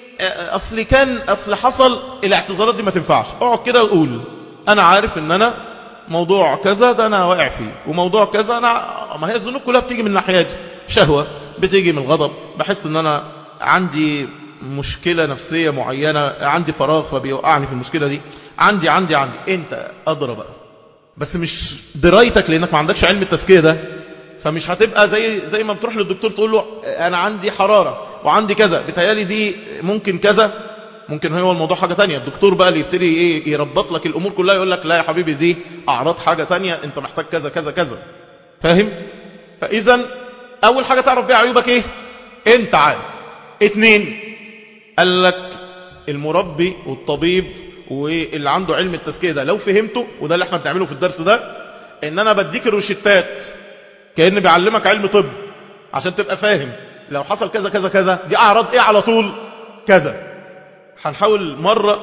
اصل كان اصل حصل الاعتذارات دي ما تنفعش اقعد كده وقول انا عارف ان انا موضوع كذا ده انا واقع فيه وموضوع كذا انا ما هي الذنوب كلها بتيجي من ناحيتي شهوه بتيجي من الغضب بحس ان انا عندي مشكلة نفسية معينة عندي فراغ فبيوقعني في المشكلة دي عندي عندي عندي انت أدرى بقى بس مش درايتك لأنك ما عندكش علم التزكية ده فمش هتبقى زي زي ما بتروح للدكتور تقول له أنا عندي حرارة وعندي كذا بتهيالي دي ممكن كذا ممكن هو الموضوع حاجة تانية الدكتور بقى اللي يبتدي ايه يربط لك الأمور كلها يقول لك لا يا حبيبي دي أعراض حاجة تانية انت محتاج كذا كذا كذا فاهم فإذا أول حاجة تعرف بيها عيوبك ايه انت عارف اتنين قال لك المربي والطبيب واللي عنده علم التزكية ده لو فهمته وده اللي احنا بنعمله في الدرس ده ان انا بديك الروشتات كأن بيعلمك علم طب عشان تبقى فاهم لو حصل كذا كذا كذا دي اعراض ايه على طول كذا هنحاول مرة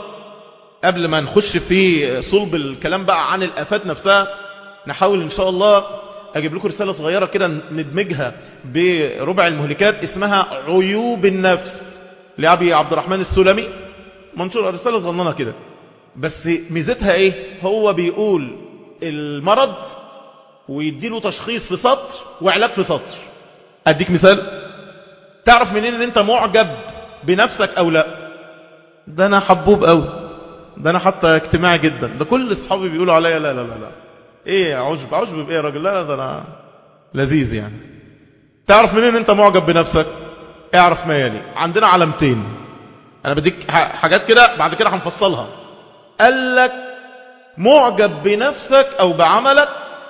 قبل ما نخش في صلب الكلام بقى عن الافات نفسها نحاول ان شاء الله اجيب لكم رسالة صغيرة كده ندمجها بربع المهلكات اسمها عيوب النفس لأبي عبد الرحمن السلمي منشور رسالة صغننة كده بس ميزتها ايه هو بيقول المرض ويديله تشخيص في سطر وعلاج في سطر اديك مثال تعرف منين ان انت معجب بنفسك او لا ده انا حبوب قوي ده انا حتى اجتماعي جدا ده كل اصحابي بيقولوا عليا لا لا لا لا ايه عجب عجب بايه يا راجل لا لا ده انا لذيذ يعني تعرف منين انت معجب بنفسك اعرف ما يلي عندنا علامتين انا بديك حاجات كده بعد كده هنفصلها قال لك معجب بنفسك او بعملك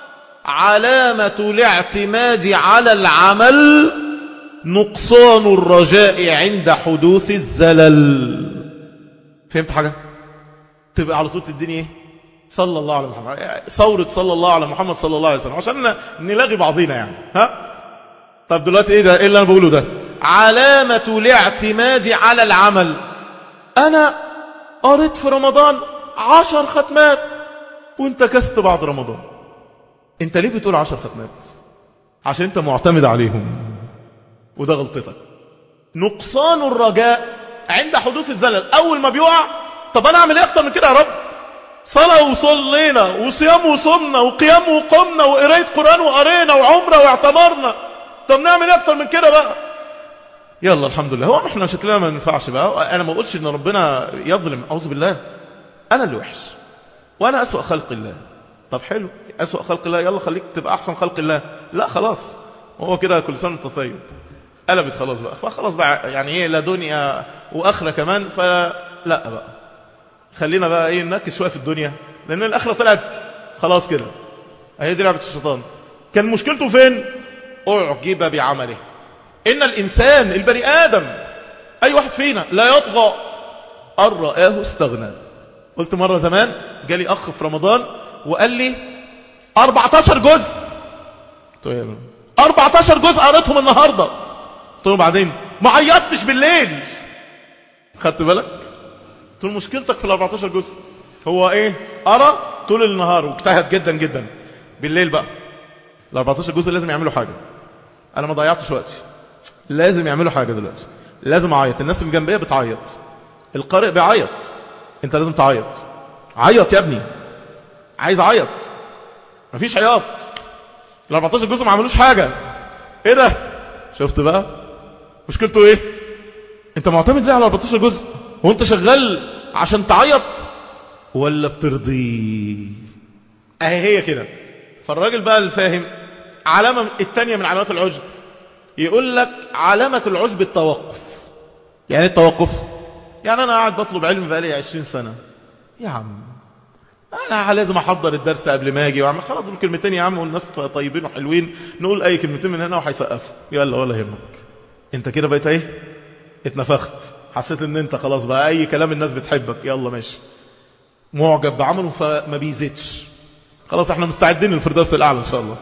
علامة الاعتماد على العمل نقصان الرجاء عند حدوث الزلل فهمت حاجة تبقى على طول تديني ايه صلى الله على محمد ثورة صلى الله على محمد صلى الله عليه وسلم عشان نلاغي بعضينا يعني ها طب دلوقتي ايه ده ايه اللي انا بقوله ده علامة الاعتماد على العمل أنا قريت في رمضان عشر ختمات وانت كست بعد رمضان انت ليه بتقول عشر ختمات عشان انت معتمد عليهم وده غلطتك نقصان الرجاء عند حدوث الزلل أول ما بيقع طب أنا أعمل إيه أكتر من كده يا رب صلاة وصلينا وصيام وصمنا وقيام وقمنا وقراية قرآن وقرينا وعمرة واعتمرنا طب نعمل إيه أكتر من كده بقى يلا الحمد لله هو احنا شكلنا ما ينفعش بقى انا ما بقولش ان ربنا يظلم اعوذ بالله انا اللي وحش وانا اسوأ خلق الله طب حلو اسوأ خلق الله يلا خليك تبقى احسن خلق الله لا خلاص هو كده كل سنه وانت طيب قلبت خلاص بقى فخلاص بقى يعني ايه لا دنيا واخره كمان فلا بقى خلينا بقى ايه نركز شويه في الدنيا لان الاخره طلعت خلاص كده هي دي لعبه الشيطان كان مشكلته فين اعجب بعمله ان الانسان البني ادم اي واحد فينا لا يطغى ان رآه استغنى قلت مره زمان جالي اخ في رمضان وقال لي 14 جزء قلت له 14 جزء قريتهم النهارده قلت له بعدين ما عيطتش بالليل خدت بالك قلت له مشكلتك في ال 14 جزء هو ايه قرا طول النهار واجتهد جدا جدا بالليل بقى ال 14 جزء لازم يعملوا حاجه انا ما ضيعتش وقتي لازم يعملوا حاجه دلوقتي لازم اعيط الناس اللي جنبيه بتعيط القارئ بيعيط انت لازم تعيط عيط يا ابني عايز اعيط مفيش عياط ال 14 جزء ما عملوش حاجه ايه ده شفت بقى مشكلته ايه انت معتمد ليه على 14 جزء هو انت شغال عشان تعيط ولا بترضيه اهي هي كده فالراجل بقى الفاهم علامة التانية من علامات العجب يقول لك علامة العجب التوقف يعني التوقف يعني انا قاعد بطلب علم بقالي 20 سنة يا عم انا لازم احضر الدرس قبل ما اجي واعمل خلاص دول كلمتين يا عم والناس طيبين وحلوين نقول اي كلمتين من هنا وهيسقفوا يلا ولا يهمك انت كده بقيت ايه اتنفخت حسيت ان انت خلاص بقى اي كلام الناس بتحبك يلا ماشي معجب بعمله فما بيزيدش خلاص احنا مستعدين للفردوس الاعلى ان شاء الله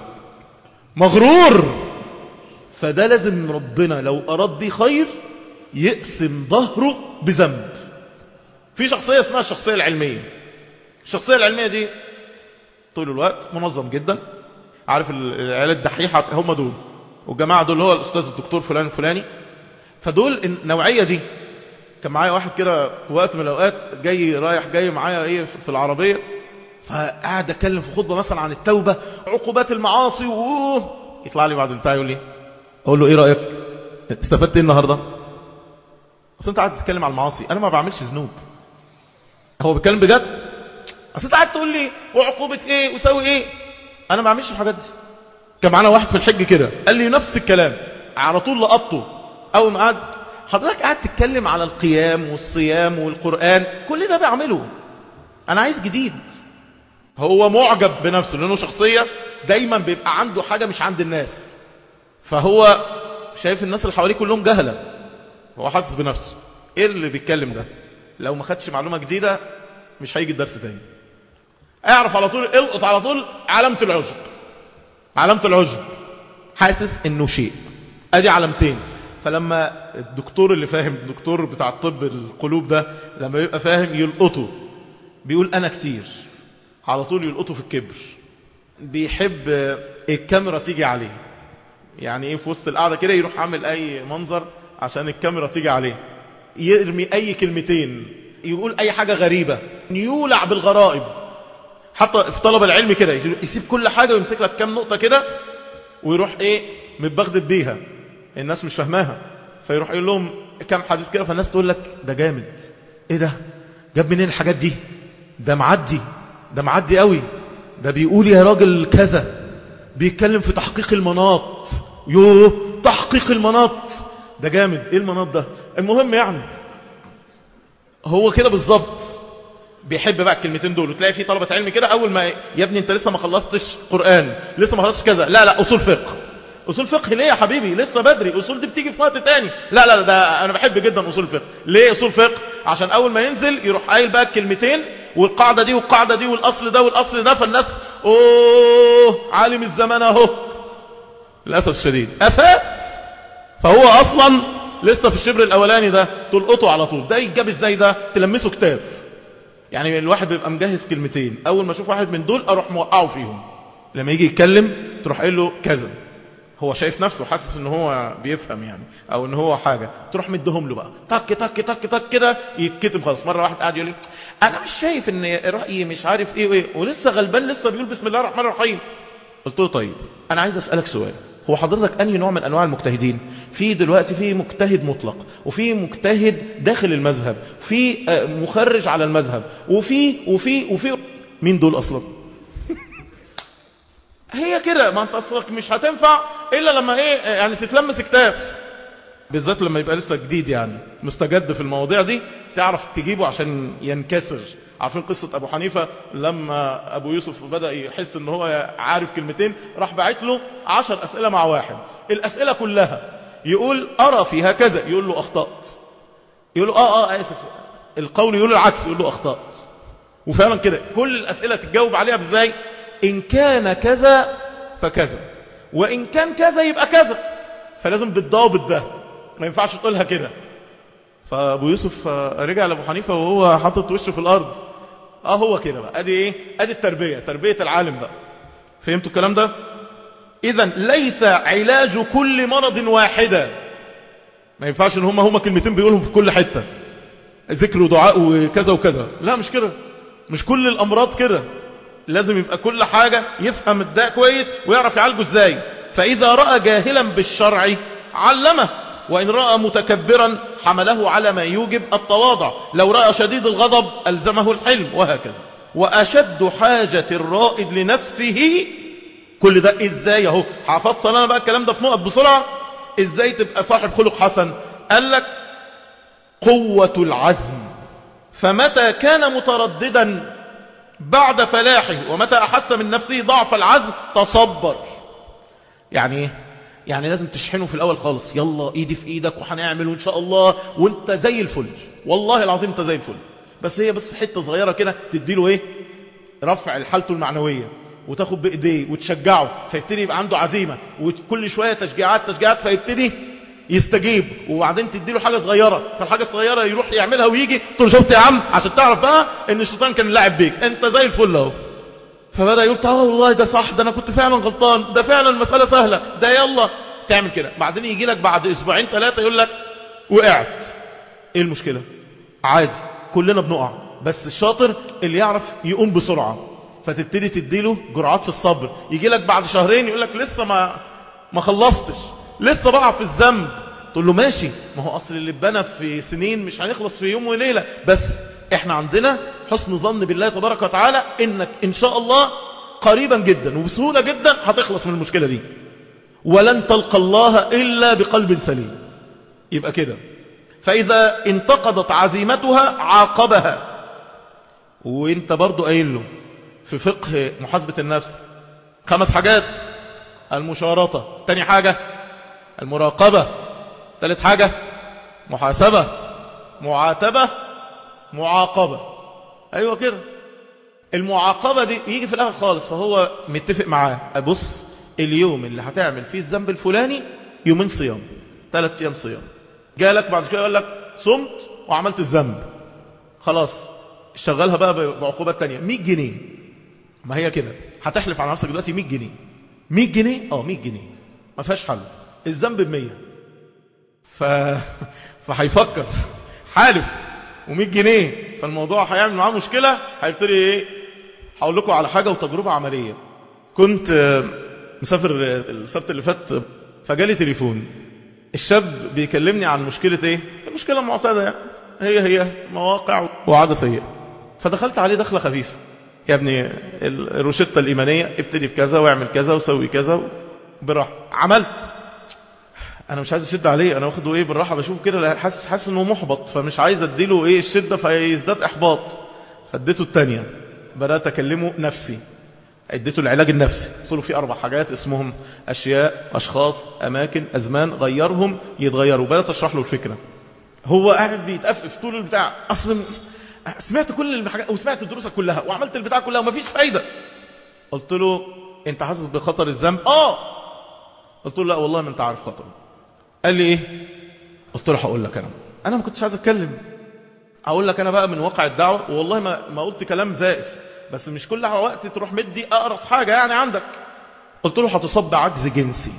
مغرور فده لازم ربنا لو اراد بيه خير يقسم ظهره بذنب في شخصية اسمها الشخصية العلمية الشخصية العلمية دي طول الوقت منظم جدا عارف العيال الدحيحة هم دول والجماعة دول هو الأستاذ الدكتور فلان الفلاني فدول النوعية دي كان معايا واحد كده في وقت من الأوقات جاي رايح جاي معايا ايه في العربية فقعد أتكلم في خطبة مثلا عن التوبة عقوبات المعاصي وووه يطلع لي بعد البتاع يقول لي أقول له إيه رأيك استفدت إيه النهاردة أصل أنت قاعد تتكلم عن المعاصي أنا ما بعملش ذنوب هو بيتكلم بجد أصل أنت قاعد تقول لي وعقوبة إيه وسوي إيه أنا ما بعملش الحاجات دي كان معانا واحد في الحج كده قال لي نفس الكلام على طول لقطته أول ما قعد حضرتك قاعد تتكلم على القيام والصيام والقرآن كل ده بعمله أنا عايز جديد هو معجب بنفسه لأنه شخصية دايما بيبقى عنده حاجة مش عند الناس فهو شايف الناس اللي حواليه كلهم جهلة هو حاسس بنفسه ايه اللي بيتكلم ده لو ما خدش معلومة جديدة مش هيجي الدرس تاني اعرف على طول القط على طول علامة العجب علامة العجب حاسس انه شيء ادي علامتين فلما الدكتور اللي فاهم الدكتور بتاع الطب القلوب ده لما يبقى فاهم يلقطه بيقول انا كتير على طول يلقطه في الكبر بيحب الكاميرا تيجي عليه يعني ايه في وسط القعدة كده يروح عامل اي منظر عشان الكاميرا تيجي عليه يرمي اي كلمتين يقول اي حاجة غريبة يولع بالغرائب حتى في طلب العلم كده يسيب كل حاجة ويمسك لك كام نقطة كده ويروح ايه متبغدد بيها الناس مش فاهماها فيروح يقول لهم كام حديث كده فالناس تقول لك ده جامد ايه ده جاب منين الحاجات دي ده معدي ده معدي قوي ده بيقول يا راجل كذا بيتكلم في تحقيق المناط يوه تحقيق المناط ده جامد ايه المناط ده المهم يعني هو كده بالظبط بيحب بقى الكلمتين دول وتلاقي في طلبة علم كده اول ما يا ابني انت لسه ما خلصتش قرآن لسه ما خلصتش كذا لا لا اصول فقه اصول فقه ليه يا حبيبي لسه بدري اصول دي بتيجي في وقت تاني لا لا ده انا بحب جدا اصول فقه ليه اصول فقه عشان اول ما ينزل يروح قايل بقى الكلمتين والقاعدة دي والقاعدة دي والاصل ده والاصل ده فالناس اوه عالم الزمان اهو للاسف الشديد افات فهو اصلا لسه في الشبر الاولاني ده تلقطه على طول ده يتجاب ازاي ده تلمسه كتاب يعني الواحد بيبقى مجهز كلمتين اول ما اشوف واحد من دول اروح موقعه فيهم لما يجي يتكلم تروح قايل له كذا هو شايف نفسه حاسس ان هو بيفهم يعني او ان هو حاجة تروح مدهم له بقى تك تك تك تك كده يتكتب خلاص مرة واحد قاعد يقول لي انا مش شايف ان رأيي مش عارف ايه وايه ولسه غلبان لسه بيقول بسم الله الرحمن الرحيم قلت له طيب انا عايز اسألك سؤال هو حضرتك أنهي نوع من أنواع المجتهدين في دلوقتي في مجتهد مطلق وفي مجتهد داخل المذهب وفي مخرج على المذهب وفي وفي وفي مين دول أصلا هي كده ما انت اصلك مش هتنفع الا لما ايه يعني تتلمس كتاف بالذات لما يبقى لسه جديد يعني مستجد في المواضيع دي تعرف تجيبه عشان ينكسر عارفين قصة أبو حنيفة لما أبو يوسف بدأ يحس أنه هو عارف كلمتين راح بعت له عشر أسئلة مع واحد الأسئلة كلها يقول أرى فيها كذا يقول له أخطأت يقول له آه آه آسف القول يقول له العكس يقول له أخطأت وفعلا كده كل الأسئلة تتجاوب عليها بزاي إن كان كذا فكذا وإن كان كذا يبقى كذا فلازم بالضابط ده ما ينفعش تقولها كده فأبو يوسف رجع لأبو حنيفة وهو حاطط وشه في الأرض اه هو كده بقى ادي ايه ادي التربية تربية العالم بقى فهمتوا الكلام ده اذا ليس علاج كل مرض واحدة ما ينفعش ان هما هما كلمتين بيقولهم في كل حتة ذكر ودعاء وكذا وكذا لا مش كده مش كل الامراض كده لازم يبقى كل حاجة يفهم الداء كويس ويعرف يعالجه ازاي فاذا رأى جاهلا بالشرع علمه وإن رأى متكبرا حمله على ما يوجب التواضع لو رأى شديد الغضب ألزمه الحلم وهكذا وأشد حاجة الرائد لنفسه كل ده إزاي اهو حفظت أنا بقى الكلام ده في نقط بسرعة إزاي تبقى صاحب خلق حسن قال لك قوة العزم فمتى كان مترددا بعد فلاحه ومتى أحس من نفسه ضعف العزم تصبر يعني ايه يعني لازم تشحنه في الأول خالص يلا ايدي في ايدك وهنعمل وان شاء الله وانت زي الفل والله العظيم انت زي الفل بس هي بس حتة صغيرة كده تديله ايه رفع حالته المعنوية وتاخد بايديه وتشجعه فيبتدي يبقى عنده عزيمة وكل شوية تشجيعات تشجيعات فيبتدي يستجيب وبعدين تديله حاجة صغيرة فالحاجة الصغيرة يروح يعملها ويجي تقول شفت يا عم عشان تعرف بقى ان الشيطان كان لاعب بيك انت زي الفل اهو فبدأ يقول اه والله ده صح ده انا كنت فعلا غلطان ده فعلا المسألة سهلة ده يلا تعمل كده بعدين يجي لك بعد اسبوعين ثلاثة يقول لك وقعت ايه المشكلة عادي كلنا بنقع بس الشاطر اللي يعرف يقوم بسرعة فتبتدي تديله جرعات في الصبر يجي لك بعد شهرين يقول لك لسه ما ما خلصتش لسه بقع في الذنب تقول له ماشي ما هو أصل اللي اتبنى في سنين مش هنخلص في يوم وليلة بس احنا عندنا حسن ظن بالله تبارك وتعالى انك ان شاء الله قريبا جدا وبسهولة جدا هتخلص من المشكلة دي ولن تلقى الله إلا بقلب سليم يبقى كده فإذا انتقضت عزيمتها عاقبها وانت برضو قايل له في فقه محاسبة النفس خمس حاجات المشارطة تاني حاجة المراقبة ثالث حاجة محاسبة معاتبة معاقبة أيوة كده المعاقبة دي يجي في الآخر خالص فهو متفق معاه أبص اليوم اللي هتعمل فيه الذنب الفلاني يومين صيام ثلاث أيام صيام جالك بعد كده يقول لك صمت وعملت الذنب خلاص شغلها بقى بعقوبات تانية 100 جنيه ما هي كده هتحلف على نفسك دلوقتي 100 جنيه 100 جنيه اه 100 جنيه ما فيهاش حل الذنب ب 100 ف... فهيفكر حالف و100 جنيه فالموضوع هيعمل معاه مشكلة هيبتدي ايه هقول لكم على حاجة وتجربة عملية كنت مسافر السبت اللي فات فجالي تليفون الشاب بيكلمني عن مشكلة ايه المشكلة المعتادة يعني هي هي مواقع وعادة سيئة فدخلت عليه دخلة خفيفة يا ابني الروشتة الإيمانية ابتدي بكذا واعمل كذا وسوي كذا براحة عملت انا مش عايز اشد عليه انا واخده ايه بالراحه بشوف كده حاسس حاسس انه محبط فمش عايز اديله ايه الشده فيزداد احباط فاديته الثانيه بدات اكلمه نفسي اديته العلاج النفسي قلت له في اربع حاجات اسمهم اشياء اشخاص اماكن ازمان غيرهم يتغيروا بدات اشرح له الفكره هو قاعد بيتأفف طول البتاع اصلا سمعت كل الحاجات وسمعت الدروس كلها وعملت البتاع كلها ومفيش فايده قلت له انت حاسس بخطر الذنب اه قلت له لا والله ما انت عارف خطره قال لي ايه قلت له هقول لك انا انا ما كنتش عايز اتكلم اقول لك انا بقى من واقع الدعوه والله ما ما قلت كلام زائف بس مش كل وقت تروح مدي اقرص حاجه يعني عندك قلت له هتصاب بعجز جنسي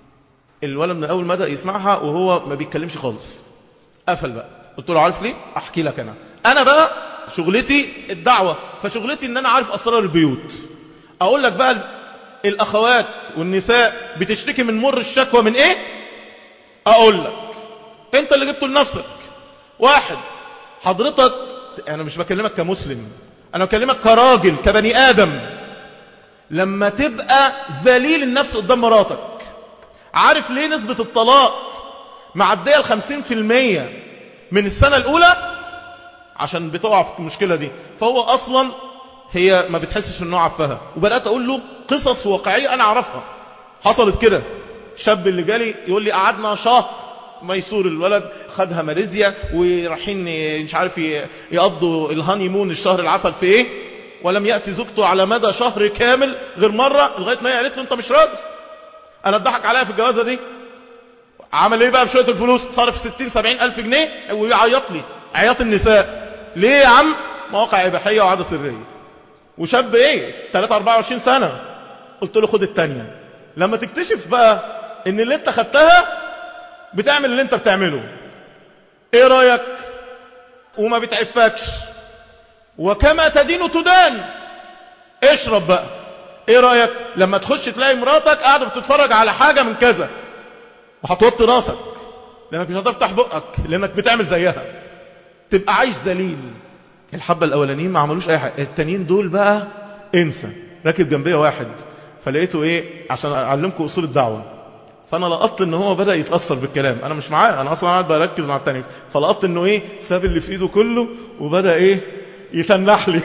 الولد من اول مدى يسمعها وهو ما بيتكلمش خالص قفل بقى قلت له عارف ليه احكي لك انا انا بقى شغلتي الدعوه فشغلتي ان انا عارف اسرار البيوت اقول لك بقى الاخوات والنساء بتشتكي من مر الشكوى من ايه اقول لك انت اللي جبته لنفسك واحد حضرتك انا مش بكلمك كمسلم أنا بكلمك كراجل كبني آدم لما تبقى ذليل النفس قدام مراتك عارف ليه نسبة الطلاق معدية الخمسين في المية من السنة الأولى عشان بتقع في المشكلة دي فهو أصلا هي ما بتحسش انه عفها وبدأت أقول له قصص واقعية أنا أعرفها حصلت كده شاب اللي جالي يقول لي قعدنا شهر ميسور الولد خدها ماليزيا ورايحين مش عارف يقضوا الهاني مون الشهر العسل في ايه ولم يأتي زوجته على مدى شهر كامل غير مرة لغاية ما هي قالت له انت مش راجل انا اتضحك عليها في الجوازة دي عمل ايه بقى بشوية الفلوس صرف 60 70 الف جنيه ويعيط لي عياط النساء ليه يا عم مواقع اباحية وعادة سرية وشاب ايه 3 24 سنة قلت له خد التانية لما تكتشف بقى ان اللي انت خدتها بتعمل اللي انت بتعمله ايه رأيك وما بتعفكش وكما تدين تدان اشرب بقى ايه رأيك لما تخش تلاقي مراتك قاعدة بتتفرج على حاجة من كذا وهتوطي راسك لانك مش هتفتح بقك لانك بتعمل زيها تبقى عايش ذليل الحبة الاولانيين ما عملوش اي حاجة التانيين دول بقى انسى راكب جنبيه واحد فلقيته ايه عشان اعلمكم اصول الدعوة فانا لقطت ان هو بدا يتاثر بالكلام انا مش معاه انا اصلا قاعد بركز مع التاني فلقطت انه ايه ساب اللي في ايده كله وبدا ايه يتنح لي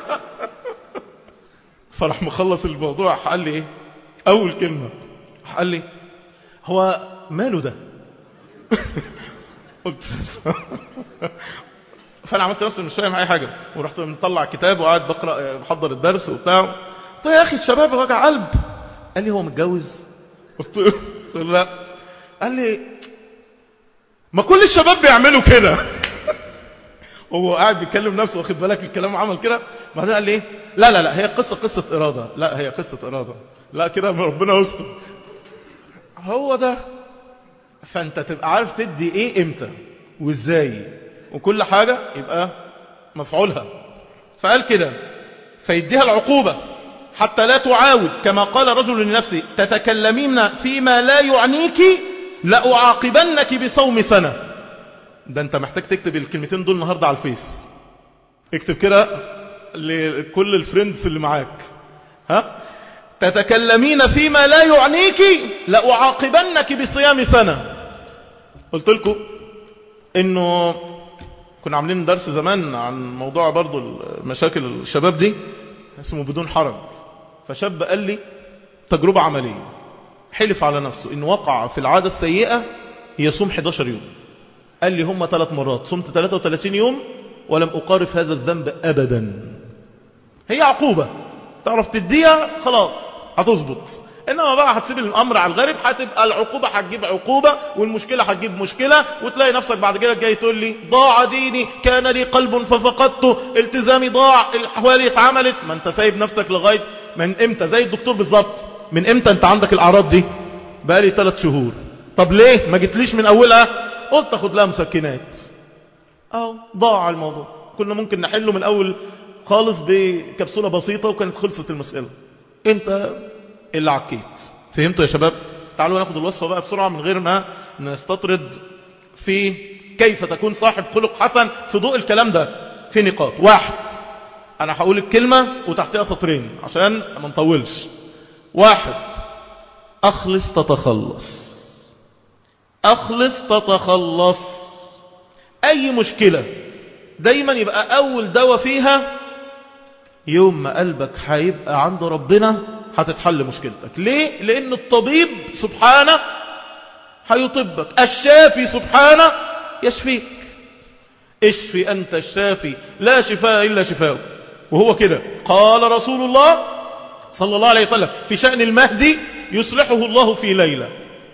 فراح مخلص الموضوع قال لي ايه اول كلمه قال لي هو ماله ده قلت فانا عملت نفسي مش فاهم اي حاجه ورحت مطلع كتاب وقاعد بقرا بحضر الدرس وبتاع قلت له يا اخي الشباب وجع قلب قال لي هو متجوز قلت له قلت له لا قال لي ما كل الشباب بيعملوا كده هو قاعد بيتكلم نفسه واخد بالك الكلام عمل كده بعدين قال لي لا لا لا هي قصة قصة إرادة لا هي قصة إرادة لا كده ربنا يستر هو ده فأنت تبقى عارف تدي إيه إمتى وإزاي وكل حاجة يبقى مفعولها فقال كده فيديها العقوبة حتى لا تعاود كما قال رجل لنفسه تتكلمين فيما لا يعنيك لأعاقبنك بصوم سنة ده انت محتاج تكتب الكلمتين دول النهاردة على الفيس اكتب كده لكل الفريندز اللي معاك ها تتكلمين فيما لا يعنيك لأعاقبنك بصيام سنة قلت لكم انه كنا عاملين درس زمان عن موضوع برضو مشاكل الشباب دي اسمه بدون حرج فشاب قال لي تجربة عملية حلف على نفسه إن وقع في العادة السيئة يصوم 11 يوم قال لي هم ثلاث مرات صمت 33 يوم ولم أقارف هذا الذنب أبدا هي عقوبة تعرف تديها خلاص هتظبط إنما بقى هتسيب الأمر على الغريب هتبقى العقوبة هتجيب عقوبة والمشكلة هتجيب مشكلة وتلاقي نفسك بعد كده جاي تقول لي ضاع ديني كان لي قلب ففقدته التزامي ضاع الأحوال اتعملت ما انت سايب نفسك لغاية من امتى زي الدكتور بالظبط من امتى انت عندك الأعراض دي بقالي ثلاث شهور طب ليه ما جتليش من أولها قلت أخد لها مسكنات أو ضاع الموضوع كنا ممكن نحله من أول خالص بكبسولة بسيطة وكانت خلصت المسألة انت اللي عكيت فهمتوا يا شباب تعالوا ناخد الوصفة بقى بسرعة من غير ما نستطرد في كيف تكون صاحب خلق حسن في ضوء الكلام ده في نقاط واحد أنا هقول الكلمة وتحتها سطرين عشان ما نطولش واحد أخلص تتخلص أخلص تتخلص أي مشكلة دايما يبقى أول دواء فيها يوم ما قلبك هيبقى عند ربنا هتتحل مشكلتك ليه؟ لأن الطبيب سبحانه هيطبك الشافي سبحانه يشفيك اشفي أنت الشافي لا شفاء إلا شفاء وهو كده قال رسول الله صلى الله عليه وسلم في شأن المهدي يصلحه الله في ليلة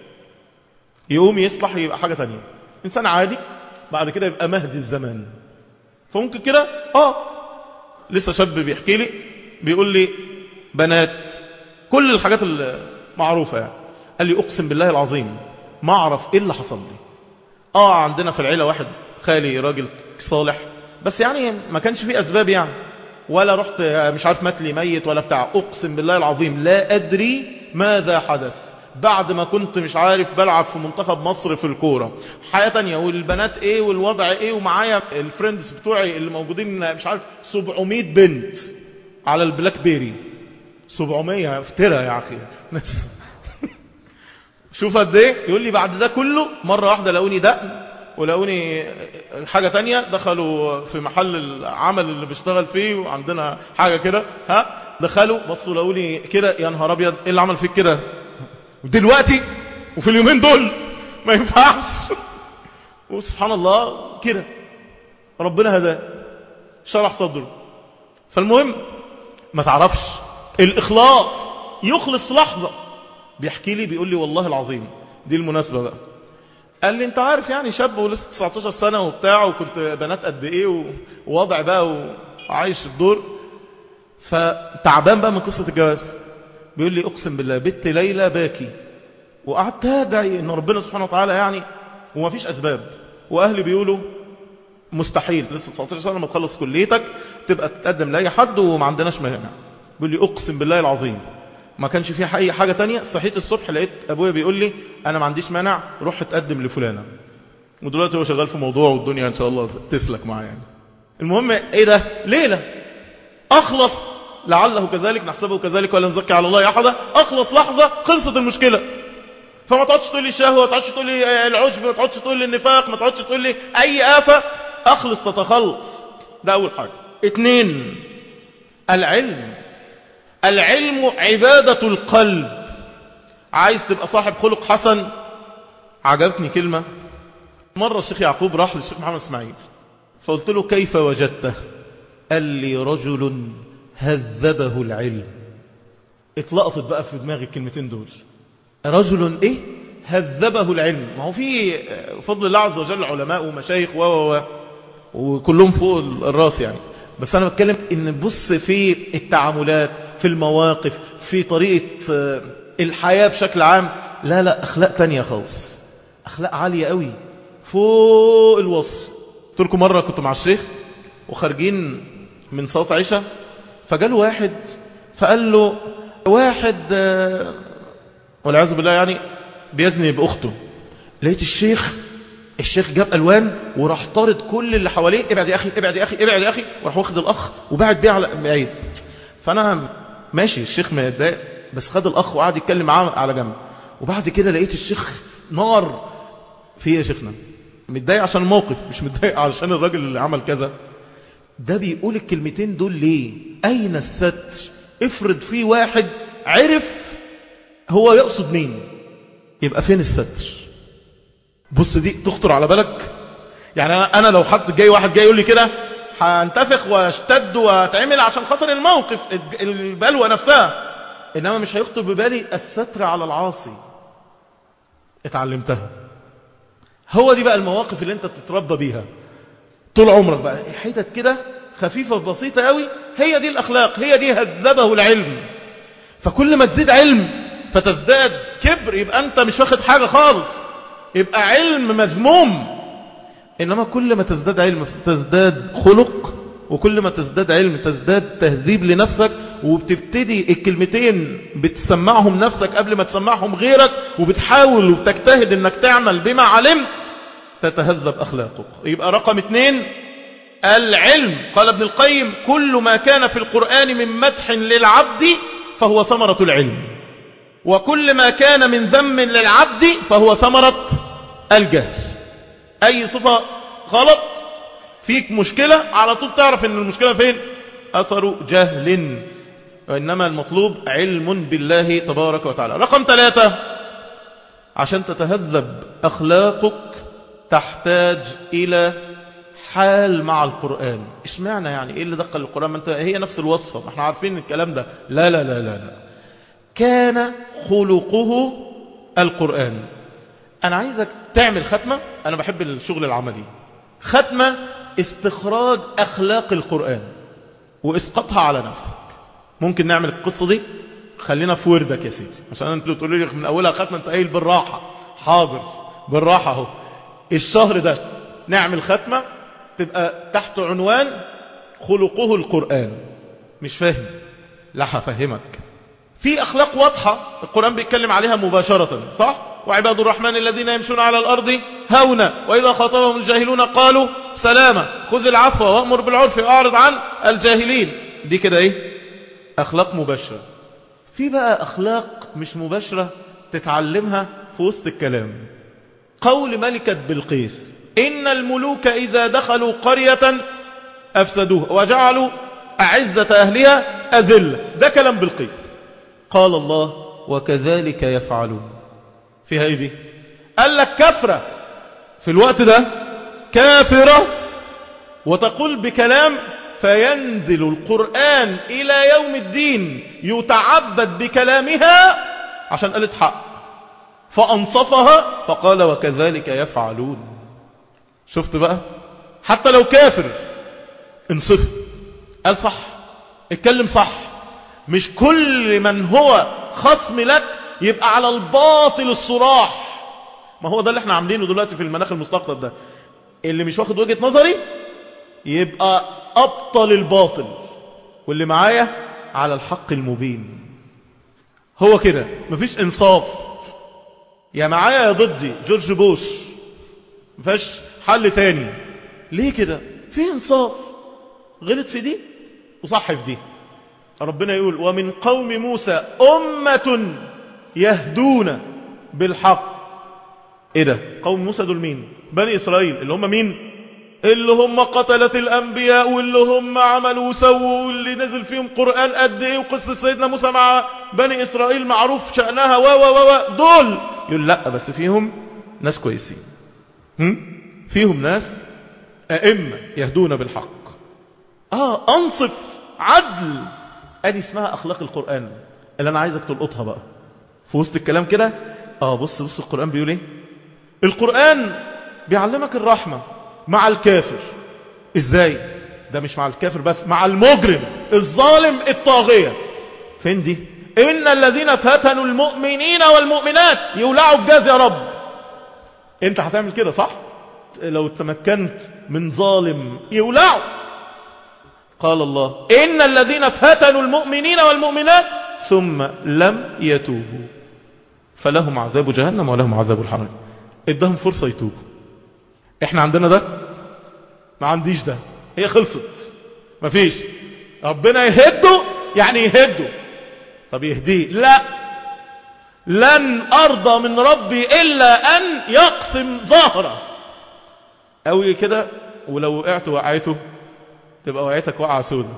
يقوم يصلح يبقى حاجة تانية إنسان عادي بعد كده يبقى مهدي الزمان فممكن كده آه لسه شاب بيحكي لي بيقول لي بنات كل الحاجات المعروفة يعني قال لي أقسم بالله العظيم ما أعرف إيه اللي حصل لي آه عندنا في العيلة واحد خالي راجل صالح بس يعني ما كانش فيه أسباب يعني ولا رحت مش عارف مات لي ميت ولا بتاع أقسم بالله العظيم لا أدري ماذا حدث بعد ما كنت مش عارف بلعب في منتخب مصر في الكورة حياة تانية والبنات ايه والوضع ايه ومعايا الفريندز بتوعي اللي موجودين مش عارف 700 بنت على البلاك بيري 700 افترى يا اخي ناس شوف قد ايه يقول لي بعد ده كله مرة واحدة لقوني دقن ولقوني حاجة تانية دخلوا في محل العمل اللي بيشتغل فيه وعندنا حاجة كده ها دخلوا بصوا لقوني كده يا نهار ابيض ايه اللي عمل فيك كده دلوقتي وفي اليومين دول ما ينفعش وسبحان الله كده ربنا هداه شرح صدره فالمهم ما تعرفش الإخلاص يخلص لحظة بيحكي لي بيقول لي والله العظيم دي المناسبة بقى قال لي انت عارف يعني شاب ولسه 19 سنة وبتاع وكنت بنات قد ايه ووضع بقى وعايش الدور فتعبان بقى من قصة الجواز بيقول لي اقسم بالله بنت ليلى باكي وقعدت ادعي ان ربنا سبحانه وتعالى يعني وما فيش اسباب واهلي بيقولوا مستحيل لسه 19 سنة لما تخلص كليتك تبقى تتقدم لأي حد وما عندناش مانع بيقول لي اقسم بالله العظيم ما كانش فيها اي حاجة تانية صحيت الصبح لقيت ابويا بيقول لي انا ما عنديش مانع روح اتقدم لفلانة ودلوقتي هو شغال في موضوع والدنيا ان شاء الله تسلك معاه يعني المهم ايه ده ليلة اخلص لعله كذلك نحسبه كذلك ولا نزكي على الله احدا اخلص لحظة خلصت المشكلة فما تقعدش تقول لي الشهوة ما تقعدش تقول لي العجب ما تقعدش تقول لي النفاق ما تقعدش تقول لي اي آفة اخلص تتخلص ده اول حاجة اتنين العلم العلم عبادة القلب عايز تبقى صاحب خلق حسن عجبتني كلمة مرة الشيخ يعقوب راح للشيخ محمد اسماعيل فقلت له كيف وجدته قال لي رجل هذبه العلم اتلقطت بقى في دماغي الكلمتين دول رجل ايه هذبه العلم ما هو في فضل الله عز وجل علماء ومشايخ و و وكلهم فوق الراس يعني بس أنا بتكلم إن بص في التعاملات في المواقف في طريقة الحياة بشكل عام لا لا أخلاق تانية خالص أخلاق عالية قوي فوق الوصف قلت لكم مرة كنت مع الشيخ وخارجين من صوت عشاء فجاله واحد فقال له واحد والعياذ بالله يعني بيزني بأخته لقيت الشيخ الشيخ جاب ألوان وراح طارد كل اللي حواليه ابعد يا أخي ابعد يا أخي ابعد يا أخي وراح واخد الأخ وبعد بيه على بعيد فأنا ماشي الشيخ متضايق بس خد الأخ وقعد يتكلم معاه على جنب وبعد كده لقيت الشيخ نار في يا شيخنا متضايق عشان الموقف مش متضايق علشان الراجل اللي عمل كذا ده بيقول الكلمتين دول ليه أين الستر افرض في واحد عرف هو يقصد مين يبقى فين الستر بص دي تخطر على بالك يعني أنا, أنا لو حد جاي واحد جاي يقول لي كده هنتفق واشتد واتعمل عشان خاطر الموقف البلوى نفسها إنما مش هيخطر ببالي الستر على العاصي اتعلمتها هو دي بقى المواقف اللي انت تتربى بيها طول عمرك بقى حتت كده خفيفة بسيطة قوي هي دي الأخلاق هي دي هذبه العلم فكل ما تزيد علم فتزداد كبر يبقى أنت مش واخد حاجة خالص يبقى علم مذموم إنما كل ما تزداد علم تزداد خلق وكل ما تزداد علم تزداد تهذيب لنفسك وبتبتدي الكلمتين بتسمعهم نفسك قبل ما تسمعهم غيرك وبتحاول وبتجتهد انك تعمل بما علمت تتهذب أخلاقك يبقى رقم اثنين العلم قال ابن القيم كل ما كان في القرآن من مدح للعبد فهو ثمرة العلم وكل ما كان من ذم للعبد فهو ثمرة الجهل أي صفة غلط فيك مشكلة على طول تعرف ان المشكلة فين أثر جهل وإنما المطلوب علم بالله تبارك وتعالى رقم ثلاثة عشان تتهذب أخلاقك تحتاج إلى حال مع القرآن إيش معنى يعني إيه اللي دخل القرآن ما أنت هي نفس الوصفة ما احنا عارفين الكلام ده لا لا لا لا لا كان خلقه القرآن أنا عايزك تعمل ختمة أنا بحب الشغل العملي ختمة استخراج أخلاق القرآن وإسقطها على نفسك ممكن نعمل القصة دي خلينا في وردك يا سيدي عشان انتوا تقولوا لي من أولها ختمة أنت قايل بالراحة حاضر بالراحة اهو الشهر ده نعمل ختمة تبقى تحت عنوان خلقه القرآن مش فاهم لا هفهمك في أخلاق واضحة القرآن بيتكلم عليها مباشرة صح؟ وعباد الرحمن الذين يمشون على الأرض هونا وإذا خاطبهم الجاهلون قالوا سلاما خذ العفو وأمر بالعرف وأعرض عن الجاهلين دي كده إيه؟ أخلاق مباشرة في بقى أخلاق مش مباشرة تتعلمها في وسط الكلام قول ملكة بلقيس إن الملوك إذا دخلوا قرية أفسدوها وجعلوا أعزة أهلها أذل ده كلام بلقيس قال الله وكذلك يفعلون فيها ايه دي قال لك كفرة في الوقت ده كافرة وتقول بكلام فينزل القرآن إلى يوم الدين يتعبد بكلامها عشان قالت حق فأنصفها فقال وكذلك يفعلون شفت بقى حتى لو كافر انصف قال صح اتكلم صح مش كل من هو خصم لك يبقى على الباطل الصراح ما هو ده اللي احنا عاملينه دلوقتي في المناخ المستقطب ده اللي مش واخد وجهة نظري يبقى أبطل الباطل واللي معايا على الحق المبين هو كده مفيش إنصاف يا معايا يا ضدي جورج بوش مفيش حل تاني ليه كده في إنصاف غلط في دي وصح في دي ربنا يقول ومن قوم موسى أمة يهدون بالحق ايه ده قوم موسى دول مين بني إسرائيل اللي هم مين اللي هم قتلة الأنبياء واللي هم عملوا وسووا واللي نزل فيهم قرآن قد إيه وقصة سيدنا موسى مع بني إسرائيل معروف شأنها و و و دول يقول لا بس فيهم ناس كويسين هم؟ فيهم ناس أئمة يهدون بالحق آه أنصف عدل أدي اسمها أخلاق القرآن اللي أنا عايزك تلقطها بقى في وسط الكلام كده آه بص بص القرآن بيقول إيه القرآن بيعلمك الرحمة مع الكافر إزاي ده مش مع الكافر بس مع المجرم الظالم الطاغية فين دي إن الذين فتنوا المؤمنين والمؤمنات يولعوا الجاز يا رب انت هتعمل كده صح لو تمكنت من ظالم يولعوا قال الله إن الذين فتنوا المؤمنين والمؤمنات ثم لم يتوبوا فلهم عذاب جهنم ولهم عذاب الحرام ادهم فرصة يتوبوا احنا عندنا ده ما عنديش ده هي خلصت مفيش ربنا يهده يعني يهده طب يهديه لا لن أرضى من ربي إلا أن يقسم ظهره أوي كده ولو وقعت وقعته تبقى وقعتك وقعة سودة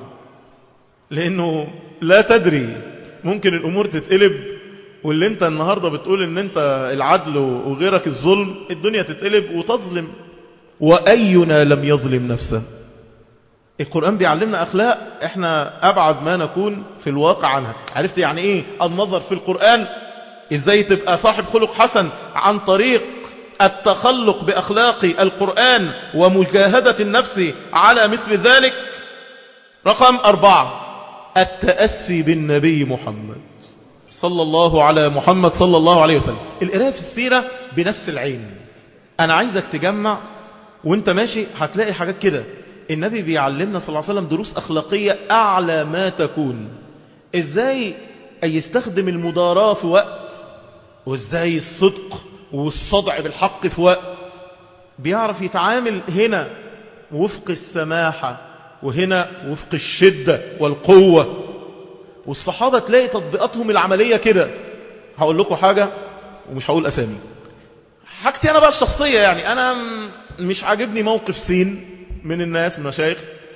لأنه لا تدري ممكن الأمور تتقلب واللي انت النهاردة بتقول ان انت العدل وغيرك الظلم الدنيا تتقلب وتظلم وأينا لم يظلم نفسه القرآن بيعلمنا أخلاق احنا أبعد ما نكون في الواقع عنها عرفت يعني ايه النظر في القرآن ازاي تبقى صاحب خلق حسن عن طريق التخلق بأخلاق القرآن ومجاهدة النفس على مثل ذلك رقم أربعة التأسي بالنبي محمد صلى الله على محمد صلى الله عليه وسلم القراءة في السيرة بنفس العين أنا عايزك تجمع وانت ماشي هتلاقي حاجات كده النبي بيعلمنا صلى الله عليه وسلم دروس أخلاقية أعلى ما تكون إزاي يستخدم المداراة في وقت وإزاي الصدق والصدع بالحق في وقت بيعرف يتعامل هنا وفق السماحة وهنا وفق الشدة والقوة والصحابة تلاقي تطبيقاتهم العملية كده هقول لكم حاجة ومش هقول أسامي حاجتي أنا بقى الشخصية يعني أنا مش عاجبني موقف سين من الناس من مشايخ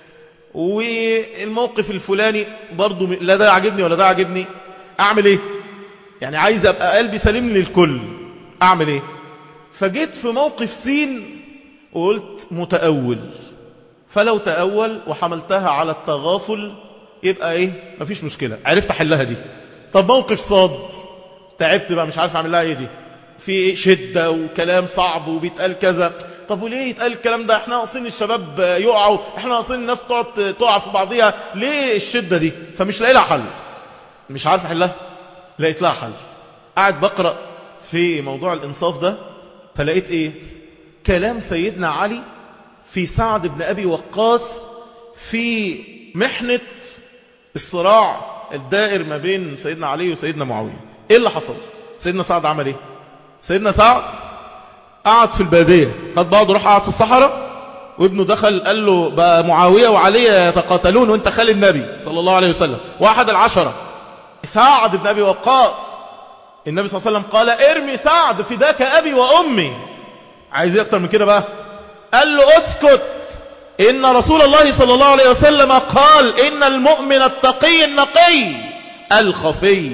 والموقف الفلاني برضو لا ده عاجبني ولا ده عاجبني أعمل إيه يعني عايز أبقى قلبي سليم للكل أعمل إيه فجيت في موقف سين وقلت متأول فلو تأول وحملتها على التغافل يبقى ايه مفيش مشكلة عرفت احلها دي طب موقف صاد تعبت بقى مش عارف اعمل لها ايه دي في شدة وكلام صعب وبيتقال كذا طب وليه يتقال الكلام ده احنا ناقصين الشباب يقعوا احنا ناقصين الناس تقعد تقع في بعضيها ليه الشدة دي فمش لاقي لها حل مش عارف احلها لقيت لها حل قاعد بقرأ في موضوع الانصاف ده فلقيت ايه كلام سيدنا علي في سعد بن ابي وقاص في محنة الصراع الدائر ما بين سيدنا علي وسيدنا معاوية ايه اللي حصل سيدنا سعد عمل ايه سيدنا سعد قعد في البادية خد بعضه راح قعد في الصحراء وابنه دخل قال له بقى معاوية وعلي يتقاتلون وانت خالي النبي صلى الله عليه وسلم واحد العشرة سعد بن أبي وقاص النبي صلى الله عليه وسلم قال ارمي سعد فداك أبي وأمي عايز ايه اكتر من كده بقى قال له اسكت إن رسول الله صلى الله عليه وسلم قال إن المؤمن التقي النقي الخفي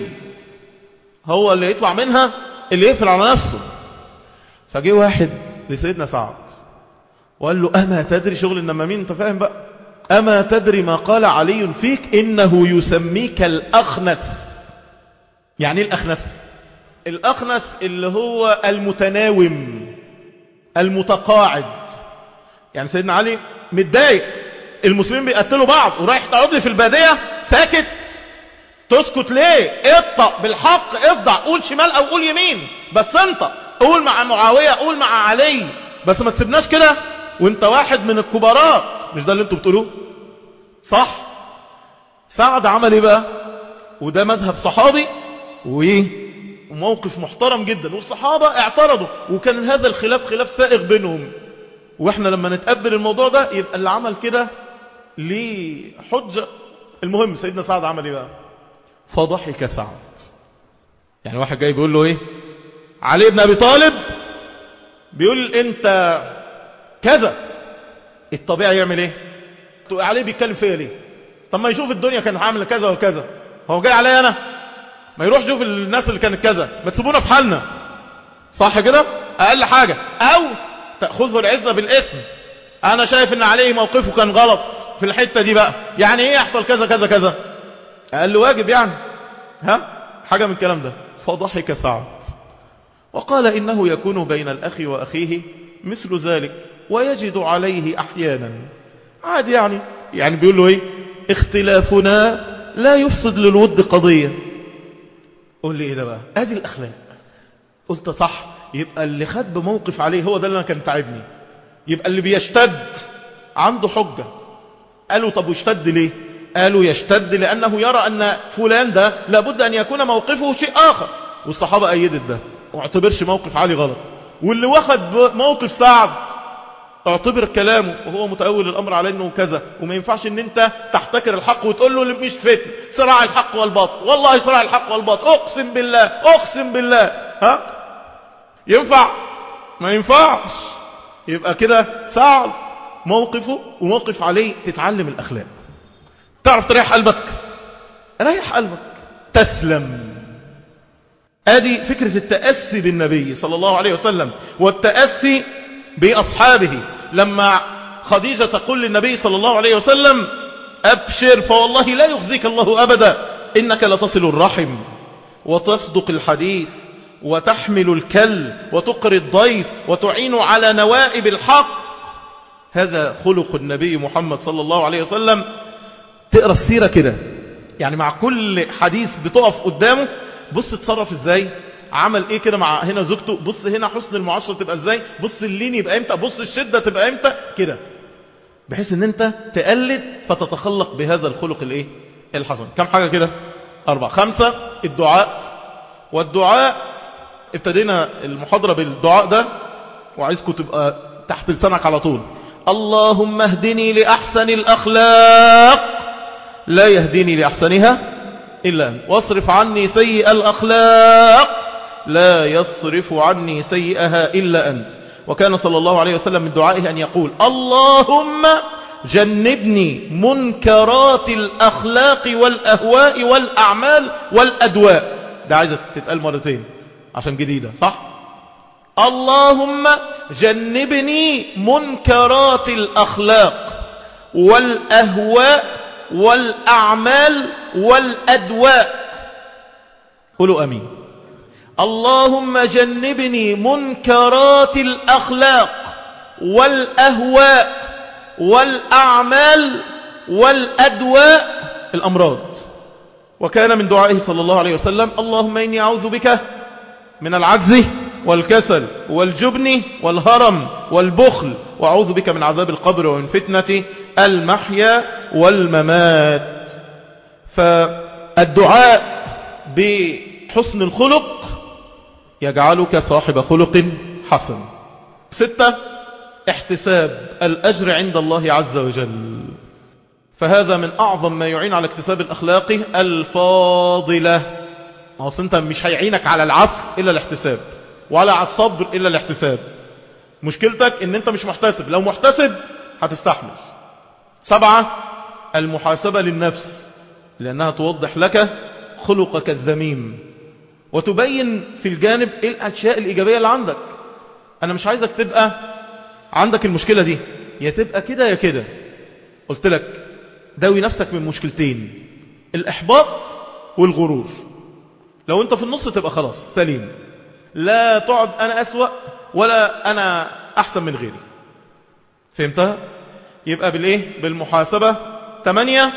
هو اللي يطلع منها اللي يقفل على نفسه فجي واحد لسيدنا سعد وقال له أما تدري شغل النمامين انت فاهم بقى أما تدري ما قال علي فيك إنه يسميك الأخنس يعني الأخنس الأخنس اللي هو المتناوم المتقاعد يعني سيدنا علي متضايق المسلمين بيقتلوا بعض ورايح تقعد لي في البادية ساكت تسكت ليه اطق بالحق اصدع قول شمال او قول يمين بس انت قول مع معاوية قول مع علي بس ما تسيبناش كده وانت واحد من الكبارات مش ده اللي انتوا بتقولوه صح سعد عمل ايه بقى وده مذهب صحابي وايه وموقف محترم جدا والصحابة اعترضوا وكان هذا الخلاف خلاف سائغ بينهم واحنا لما نتقبل الموضوع ده يبقى اللي عمل كده ليه حجة المهم سيدنا سعد عمل ايه بقى فضحك سعد يعني واحد جاي بيقول له ايه علي بن ابي طالب بيقول انت كذا الطبيعي يعمل ايه عليه بيتكلم فيا ليه طب ما يشوف الدنيا كانت عامله كذا وكذا هو جاي عليا انا ما يروح يشوف الناس اللي كانت كذا ما تسيبونا في حالنا صح كده اقل حاجه او تاخذه العزه بالاثم انا شايف ان عليه موقفه كان غلط في الحته دي بقى يعني ايه يحصل كذا كذا كذا اقل واجب يعني ها حاجه من الكلام ده فضحك سعد وقال انه يكون بين الاخ واخيه مثل ذلك ويجد عليه احيانا عادي يعني يعني بيقول له ايه اختلافنا لا يفسد للود قضيه قول لي ايه ده بقى ادي الاخلاق قلت صح يبقى اللي خد بموقف عليه هو ده اللي كان تعبني يبقى اللي بيشتد عنده حجة قالوا طب واشتد ليه قالوا يشتد لأنه يرى أن فلان ده لابد أن يكون موقفه شيء آخر والصحابة أيدت ده واعتبرش موقف علي غلط واللي واخد موقف سعد اعتبر كلامه وهو متأول الأمر على أنه كذا وما ينفعش أن أنت تحتكر الحق وتقول له مش فتن صراع الحق والباطل والله صراع الحق والباطل أقسم بالله أقسم بالله ها ينفع ما ينفعش يبقى كده سعد موقفه وموقف عليه تتعلم الأخلاق تعرف تريح قلبك ريح قلبك تسلم ادي فكرة التأسي بالنبي صلى الله عليه وسلم والتأسي بأصحابه لما خديجة تقول للنبي صلى الله عليه وسلم أبشر فوالله لا يخزيك الله أبدا إنك لتصل الرحم وتصدق الحديث وتحمل الكل وتقري الضيف وتعين على نوائب الحق هذا خلق النبي محمد صلى الله عليه وسلم تقرأ السيرة كده يعني مع كل حديث بتقف قدامه بص تصرف ازاي عمل ايه كده مع هنا زوجته بص هنا حسن المعاشرة تبقى ازاي بص اللين يبقى امتى بص الشدة تبقى امتى كده بحيث ان انت تقلد فتتخلق بهذا الخلق الايه الحسن كم حاجة كده اربعة خمسة الدعاء والدعاء ابتدينا المحاضرة بالدعاء ده وعايزكم تبقى تحت لسانك على طول اللهم اهدني لأحسن الأخلاق لا يهديني لأحسنها إلا أنت واصرف عني سيء الأخلاق لا يصرف عني سيئها إلا أنت وكان صلى الله عليه وسلم من دعائه أن يقول اللهم جنبني منكرات الأخلاق والأهواء والأعمال والأدواء ده عايزة تتقال مرتين عشان جديدة صح اللهم جنبني منكرات الأخلاق والأهواء والأعمال والأدواء قولوا أمين اللهم جنبني منكرات الأخلاق والأهواء والأعمال والأدواء الأمراض وكان من دعائه صلى الله عليه وسلم اللهم إني أعوذ بك من العجز والكسل والجبن والهرم والبخل وأعوذ بك من عذاب القبر ومن فتنة المحيا والممات الدعاء بحسن الخلق يجعلك صاحب خلق حسن ستة احتساب الأجر عند الله عز وجل فهذا من أعظم ما يعين على اكتساب الأخلاق الفاضلة أصل أنت مش هيعينك على العفو إلا الاحتساب ولا على الصبر إلا الاحتساب مشكلتك ان انت مش محتسب لو محتسب هتستحمل سبعة المحاسبة للنفس لأنها توضح لك خلقك الذميم وتبين في الجانب ايه الأشياء الإيجابية اللي عندك أنا مش عايزك تبقى عندك المشكلة دي يا تبقى كده يا كده قلت لك داوي نفسك من مشكلتين الإحباط والغرور لو انت في النص تبقى خلاص سليم لا تقعد أنا أسوأ ولا أنا أحسن من غيري فهمتها؟ يبقى بالإيه؟ بالمحاسبة ثمانية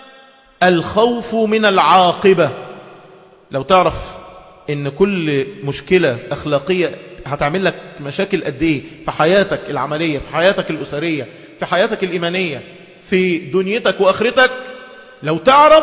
الخوف من العاقبة لو تعرف ان كل مشكلة أخلاقية هتعمل لك مشاكل قد ايه في حياتك العملية في حياتك الأسرية في حياتك الإيمانية في دنيتك وآخرتك لو تعرف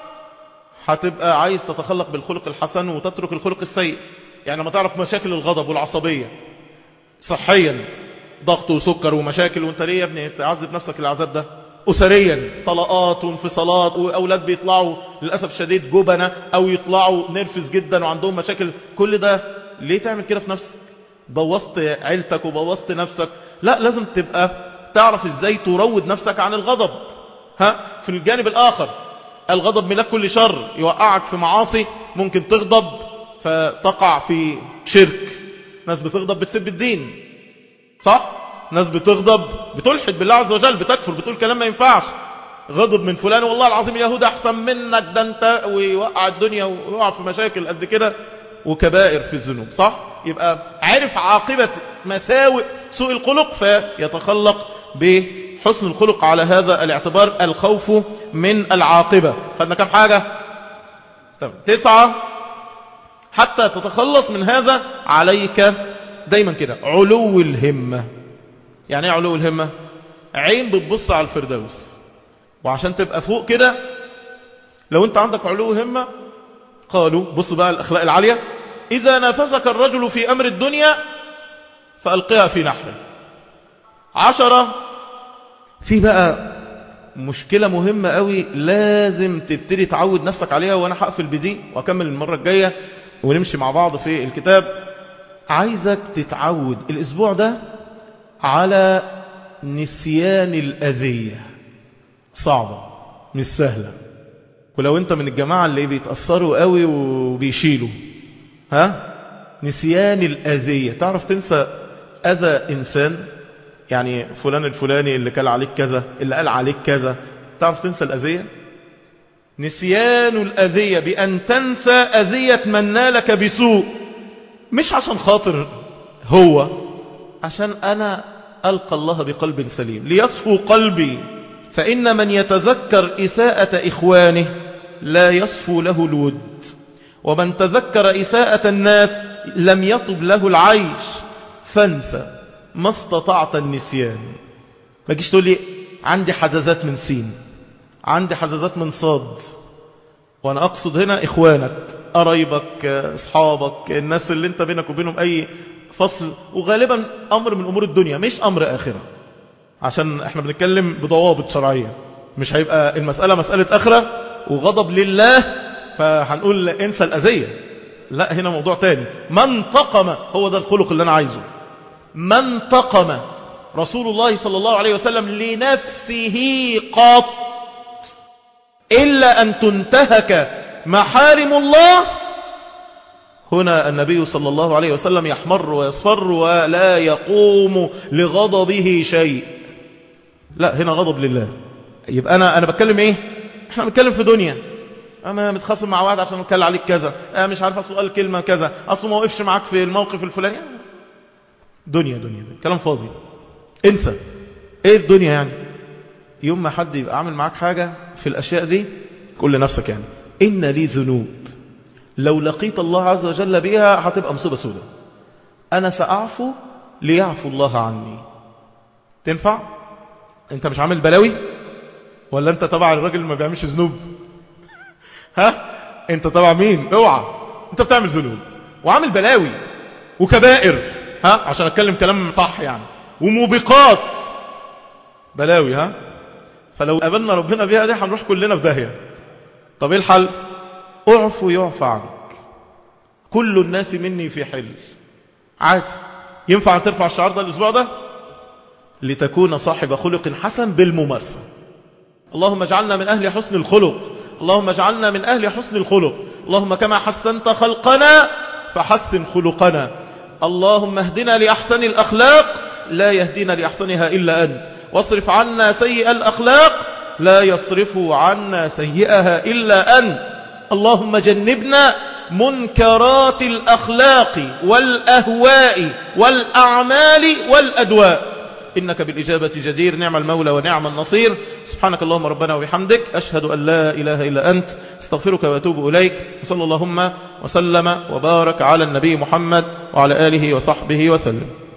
هتبقى عايز تتخلق بالخلق الحسن وتترك الخلق السيء يعني ما تعرف مشاكل الغضب والعصبية صحيا ضغط وسكر ومشاكل وانت ليه يا ابني تعذب نفسك العذاب ده أسريا طلقات وانفصالات وأولاد بيطلعوا للأسف شديد جبنة أو يطلعوا نرفز جدا وعندهم مشاكل كل ده ليه تعمل كده في نفسك بوظت عيلتك وبوظت نفسك لا لازم تبقى تعرف ازاي تروض نفسك عن الغضب ها في الجانب الآخر الغضب ملاك كل شر يوقعك في معاصي ممكن تغضب فتقع في شرك ناس بتغضب بتسب الدين صح؟ ناس بتغضب بتلحد بالله عز وجل بتكفر بتقول كلام ما ينفعش غضب من فلان والله العظيم اليهود أحسن منك ده انت ويوقع الدنيا ويقع في مشاكل قد كده وكبائر في الذنوب صح؟ يبقى عرف عاقبة مساوئ سوء الخلق فيتخلق بحسن الخلق على هذا الاعتبار الخوف من العاقبة خدنا كم حاجة؟ طب. تسعة حتى تتخلص من هذا عليك دايما كده علو الهمة يعني ايه علو الهمة عين بتبص على الفردوس وعشان تبقى فوق كده لو انت عندك علو همة قالوا بص بقى الأخلاق العالية إذا نافسك الرجل في أمر الدنيا فألقها في نحره عشرة في بقى مشكلة مهمة قوي لازم تبتدي تعود نفسك عليها وأنا هقفل بدي وأكمل المرة الجاية ونمشي مع بعض في الكتاب عايزك تتعود الأسبوع ده على نسيان الأذية صعبة مش سهلة ولو انت من الجماعة اللي بيتأثروا قوي وبيشيلوا ها نسيان الأذية تعرف تنسى أذى إنسان يعني فلان الفلاني اللي قال عليك كذا اللي قال عليك كذا تعرف تنسى الأذية نسيان الأذية بأن تنسى أذية من نالك بسوء مش عشان خاطر هو عشان أنا ألقى الله بقلب سليم ليصفو قلبي فإن من يتذكر إساءة إخوانه لا يصفو له الود ومن تذكر إساءة الناس لم يطب له العيش فانسى ما استطعت النسيان ما جيش تقول لي عندي حزازات من سين عندي حزازات من صاد وأنا أقصد هنا إخوانك قرايبك أصحابك الناس اللي انت بينك وبينهم أي فصل وغالبا أمر من أمور الدنيا مش أمر آخرة عشان احنا بنتكلم بضوابط شرعية مش هيبقى المسألة مسألة آخرة وغضب لله فهنقول انسى الأذية لا هنا موضوع تاني من تقم هو ده الخلق اللي أنا عايزه من تقم رسول الله صلى الله عليه وسلم لنفسه قط إلا أن تنتهك محارم الله هنا النبي صلى الله عليه وسلم يحمر ويصفر ولا يقوم لغضبه شيء لا هنا غضب لله يبقى أنا, أنا بتكلم إيه احنا بنتكلم في دنيا أنا متخاصم مع واحد عشان اتكلم عليك كذا أنا مش عارف أصل قال كلمة كذا أصل ما وقفش معاك في الموقف الفلاني دنيا دنيا, دنيا. كلام فاضي انسى ايه الدنيا يعني يوم ما حد يبقى عامل معاك حاجة في الأشياء دي قول لنفسك يعني إن لي ذنوب لو لقيت الله عز وجل بها هتبقى مصيبة سودة أنا سأعفو ليعفو الله عني تنفع أنت مش عامل بلاوي ولا أنت تبع الراجل اللي ما بيعملش ذنوب ها انت طبعا مين اوعى انت بتعمل ذنوب وعامل بلاوي وكبائر ها عشان اتكلم كلام صح يعني وموبقات بلاوي ها فلو قابلنا ربنا بيها دي هنروح كلنا في داهيه طب ايه الحل اعفو يعفى عنك كل الناس مني في حل عادي ينفع ترفع الشعار ده الاسبوع ده لتكون صاحب خلق حسن بالممارسه اللهم اجعلنا من اهل حسن الخلق اللهم اجعلنا من اهل حسن الخلق اللهم كما حسنت خلقنا فحسن خلقنا اللهم اهدنا لاحسن الاخلاق لا يهدينا لاحسنها الا انت واصرف عنا سيء الاخلاق لا يصرف عنا سيئها الا انت اللهم جنبنا منكرات الأخلاق والأهواء والأعمال والأدواء إنك بالإجابة جدير نعم المولى ونعم النصير سبحانك اللهم ربنا وبحمدك أشهد أن لا إله إلا أنت استغفرك وأتوب إليك وصلى اللهم وسلم وبارك على النبي محمد وعلى آله وصحبه وسلم